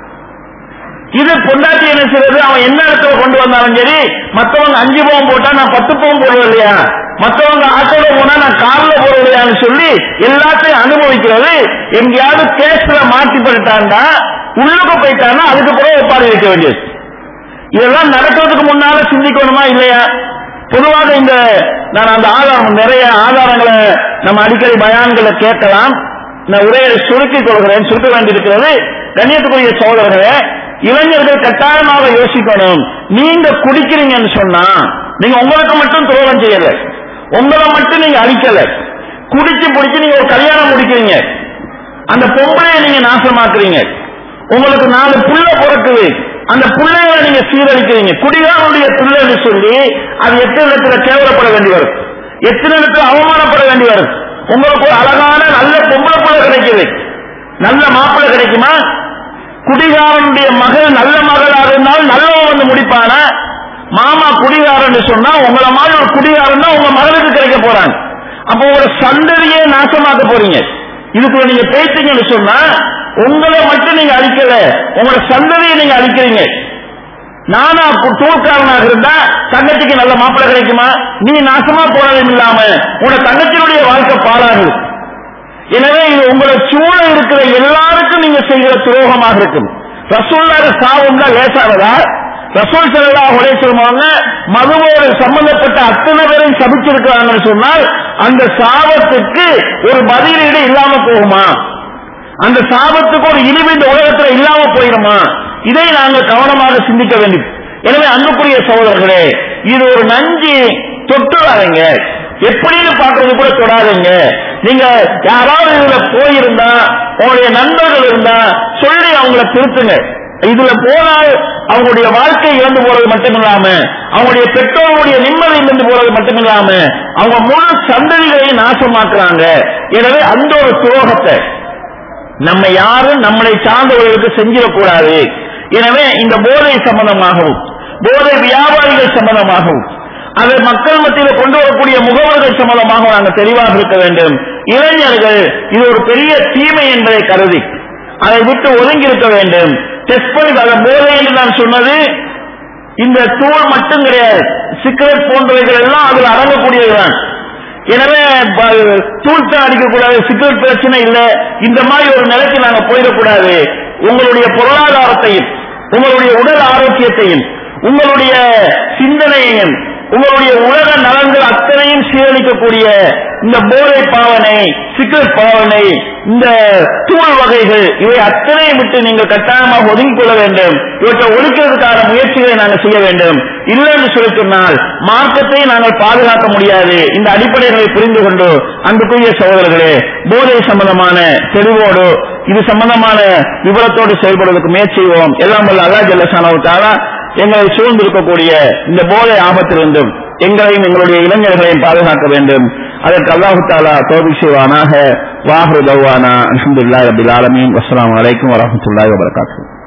B: இது பொண்டாட்டி என்ன செய்யறது அவன் என்ன இடத்துல கொண்டு வந்தாலும் சரி மத்தவங்க அஞ்சு பவன் போட்டா நான் பத்து பவன் போடுறது இல்லையா மத்தவங்க ஆட்டோல போனா நான் கார்ல போறது இல்லையான்னு சொல்லி எல்லாத்தையும் அனுபவிக்கிறது எங்கேயாவது கேஸ்ல மாற்றி பண்ணிட்டாண்டா உள்ளுக்கு போயிட்டான்னா அதுக்கு பிறகு ஒப்பாரி வைக்க வேண்டியது இதெல்லாம் நடக்கிறதுக்கு முன்னால சிந்திக்கணுமா இல்லையா பொதுவாக இந்த நான் அந்த ஆதாரம் நிறைய ஆதாரங்களை நம்ம அடிக்கடி பயான்களை கேட்கலாம் நான் உரையை சுருக்கிக் கொள்கிறேன் சுருக்க வேண்டியிருக்கிறது கண்ணியத்துக்குரிய சோதரர்களே இளைஞர்கள் கட்டாயமாக யோசிக்கணும் நீங்க குடிக்கிறீங்கன்னு சொன்னா நீங்க உங்களுக்கு மட்டும் துரோகம் செய்யல உங்களை மட்டும் நீங்க அழிக்கல குடிச்சு பிடிச்சு நீங்க ஒரு கல்யாணம் முடிக்கிறீங்க அந்த பொம்பளையை நீங்க நாசமாக்குறீங்க உங்களுக்கு நாலு புள்ள பிறக்குது அந்த பிள்ளைகளை நீங்க சீரழிக்கிறீங்க குடிகாரனுடைய பிள்ளைன்னு சொல்லி அது எத்தனை இடத்துல கேவலப்பட வேண்டி வரும் எத்தனை இடத்துல அவமானப்பட வேண்டி வரும் உங்களுக்கு ஒரு அழகான நல்ல பொம்பளை பிள்ளை கிடைக்குது நல்ல மாப்பிள்ளை கிடைக்குமா குடிகாரனுடைய மகள் நல்ல மகளாக இருந்தாலும் நல்லவன் வந்து முடிப்பான மாமா குடிகாரன் சொன்னா உங்களை மாதிரி ஒரு குடிகாரன் தான் உங்க மகளுக்கு கிடைக்க போறாங்க அப்போ ஒரு சந்ததியே நாசமாக்க போறீங்க இதுக்குள்ள நீங்க பேசிங்கன்னு சொன்னா உங்களை மட்டும் நீங்க அழிக்கல உங்களோட சந்ததியை நீங்க அழிக்கிறீங்க நானா கு- தூள்காரனாக இருந்தா தங்கச்சிக்கு நல்ல மாப்பிள்ளை கிடைக்குமா நீ நாசமா போனதும் இல்லாம உன தங்கச்சியுடைய வாழ்க்கை பாழாகுது எனவே இது உங்களை சூழ இருக்கிற எல்லாருக்கும் நீங்க செய்கிற துரோகமாக இருக்கும் ரசூல்லாத சாவும் தான் லேசானதா ரசூல் செல்லா உடைய சொல்லுவாங்க மதுவோடு சம்பந்தப்பட்ட அத்தனை பேரையும் சபிச்சிருக்கிறாங்கன்னு சொன்னால் அந்த சாபத்துக்கு ஒரு பதிலீடு இல்லாம போகுமா அந்த சாபத்துக்கு ஒரு இழிவு இந்த உலகத்துல இல்லாம போயிடுமா இதை நாங்க கவனமாக சிந்திக்க வேண்டும் எனவே அன்புக்குரிய சகோதரர்களே இது ஒரு நஞ்சு தொட்டுறாதீங்க எப்படின்னு பாக்குறது கூட தொடாதீங்க நீங்க யாராவது இதுல போயிருந்தா உங்களுடைய நண்பர்கள் இருந்தா சொல்லி அவங்கள திருத்துங்க இதுல போனால் அவங்களுடைய வாழ்க்கை இழந்து போறது மட்டுமில்லாம அவங்களுடைய பெற்றோருடைய நிம்மதி இழந்து போறது மட்டுமில்லாம அவங்க முழு சந்ததிகளையும் நாசமாக்குறாங்க எனவே அந்த ஒரு துரோகத்தை நம்ம யாரும் நம்மளை சார்ந்தவர்களுக்கு செஞ்சிடக்கூடாது எனவே இந்த போதை சம்பந்தமாகவும் போதை வியாபாரிகள் சம்பந்தமாகவும் அதை மக்கள் மத்தியில் கொண்டு வரக்கூடிய முகவர்கள் சம்பந்தமாக நாங்கள் தெளிவாக இருக்க வேண்டும் இளைஞர்கள் இது ஒரு பெரிய தீமை என்பதை கருதி அதை விட்டு ஒதுங்கி இருக்க வேண்டும் டெஸ்ட் பண்ணி அதை போதை என்று நான் சொன்னது இந்த தூள் மட்டும் கிடையாது சிகரெட் போன்றவைகள் எல்லாம் அதில் அடங்கக்கூடியதுதான் எனவே ப- தூள் தான் அடிக்கக்கூடாது சிகரெட் பிரச்சனை இல்ல இந்த மாதிரி ஒரு நிலைக்கு நாங்க போயிடக்கூடாது உங்களுடைய பொருளாதாரத்தையும் உங்களுடைய உடல் ஆரோக்கியத்தையும் உங்களுடைய சிந்தனையையும் உங்களுடைய உலக நலன்கள் அத்தனையும் சீரழிக்கக்கூடிய இந்த போதை பாவனை சிகரெட் பாவனை இந்த தூள் வகைகள் இவை அத்தனையும் விட்டு நீங்கள் கட்டாயமாக ஒதுங்கிக் கொள்ள வேண்டும் இவற்றை ஒழிக்கிறதுக்கான முயற்சிகளை நாங்கள் செய்ய வேண்டும் இல்லை என்று சொல்லி சொன்னால் மார்க்கத்தை நாங்கள் பாதுகாக்க முடியாது இந்த அடிப்படைகளை புரிந்து கொண்டு அன்புக்குரிய சகோதரர்களே போதை சம்பந்தமான தெளிவோடு இது சம்பந்தமான விவரத்தோடு செயல்படுவதற்கு முயற்சி செய்வோம் எல்லாம் வல்ல அல்லா ஜல்லசானவுக்காக எங்களை சூழ்ந்திருக்கக்கூடிய இந்த போதை ஆபத்திலிருந்தும் எங்களையும் எங்களுடைய இளைஞர்களையும் பாதுகாக்க வேண்டும் அதற்கு அல்லாஹு தாலா தோபி செய்வானாக வாஹு தவானா அலமதுல்லாஹி ரபில் ஆலமீன் அஸ்ஸலாமு அலைக்கும் வரஹ்மத்துல்லாஹி வபரகாத்துஹு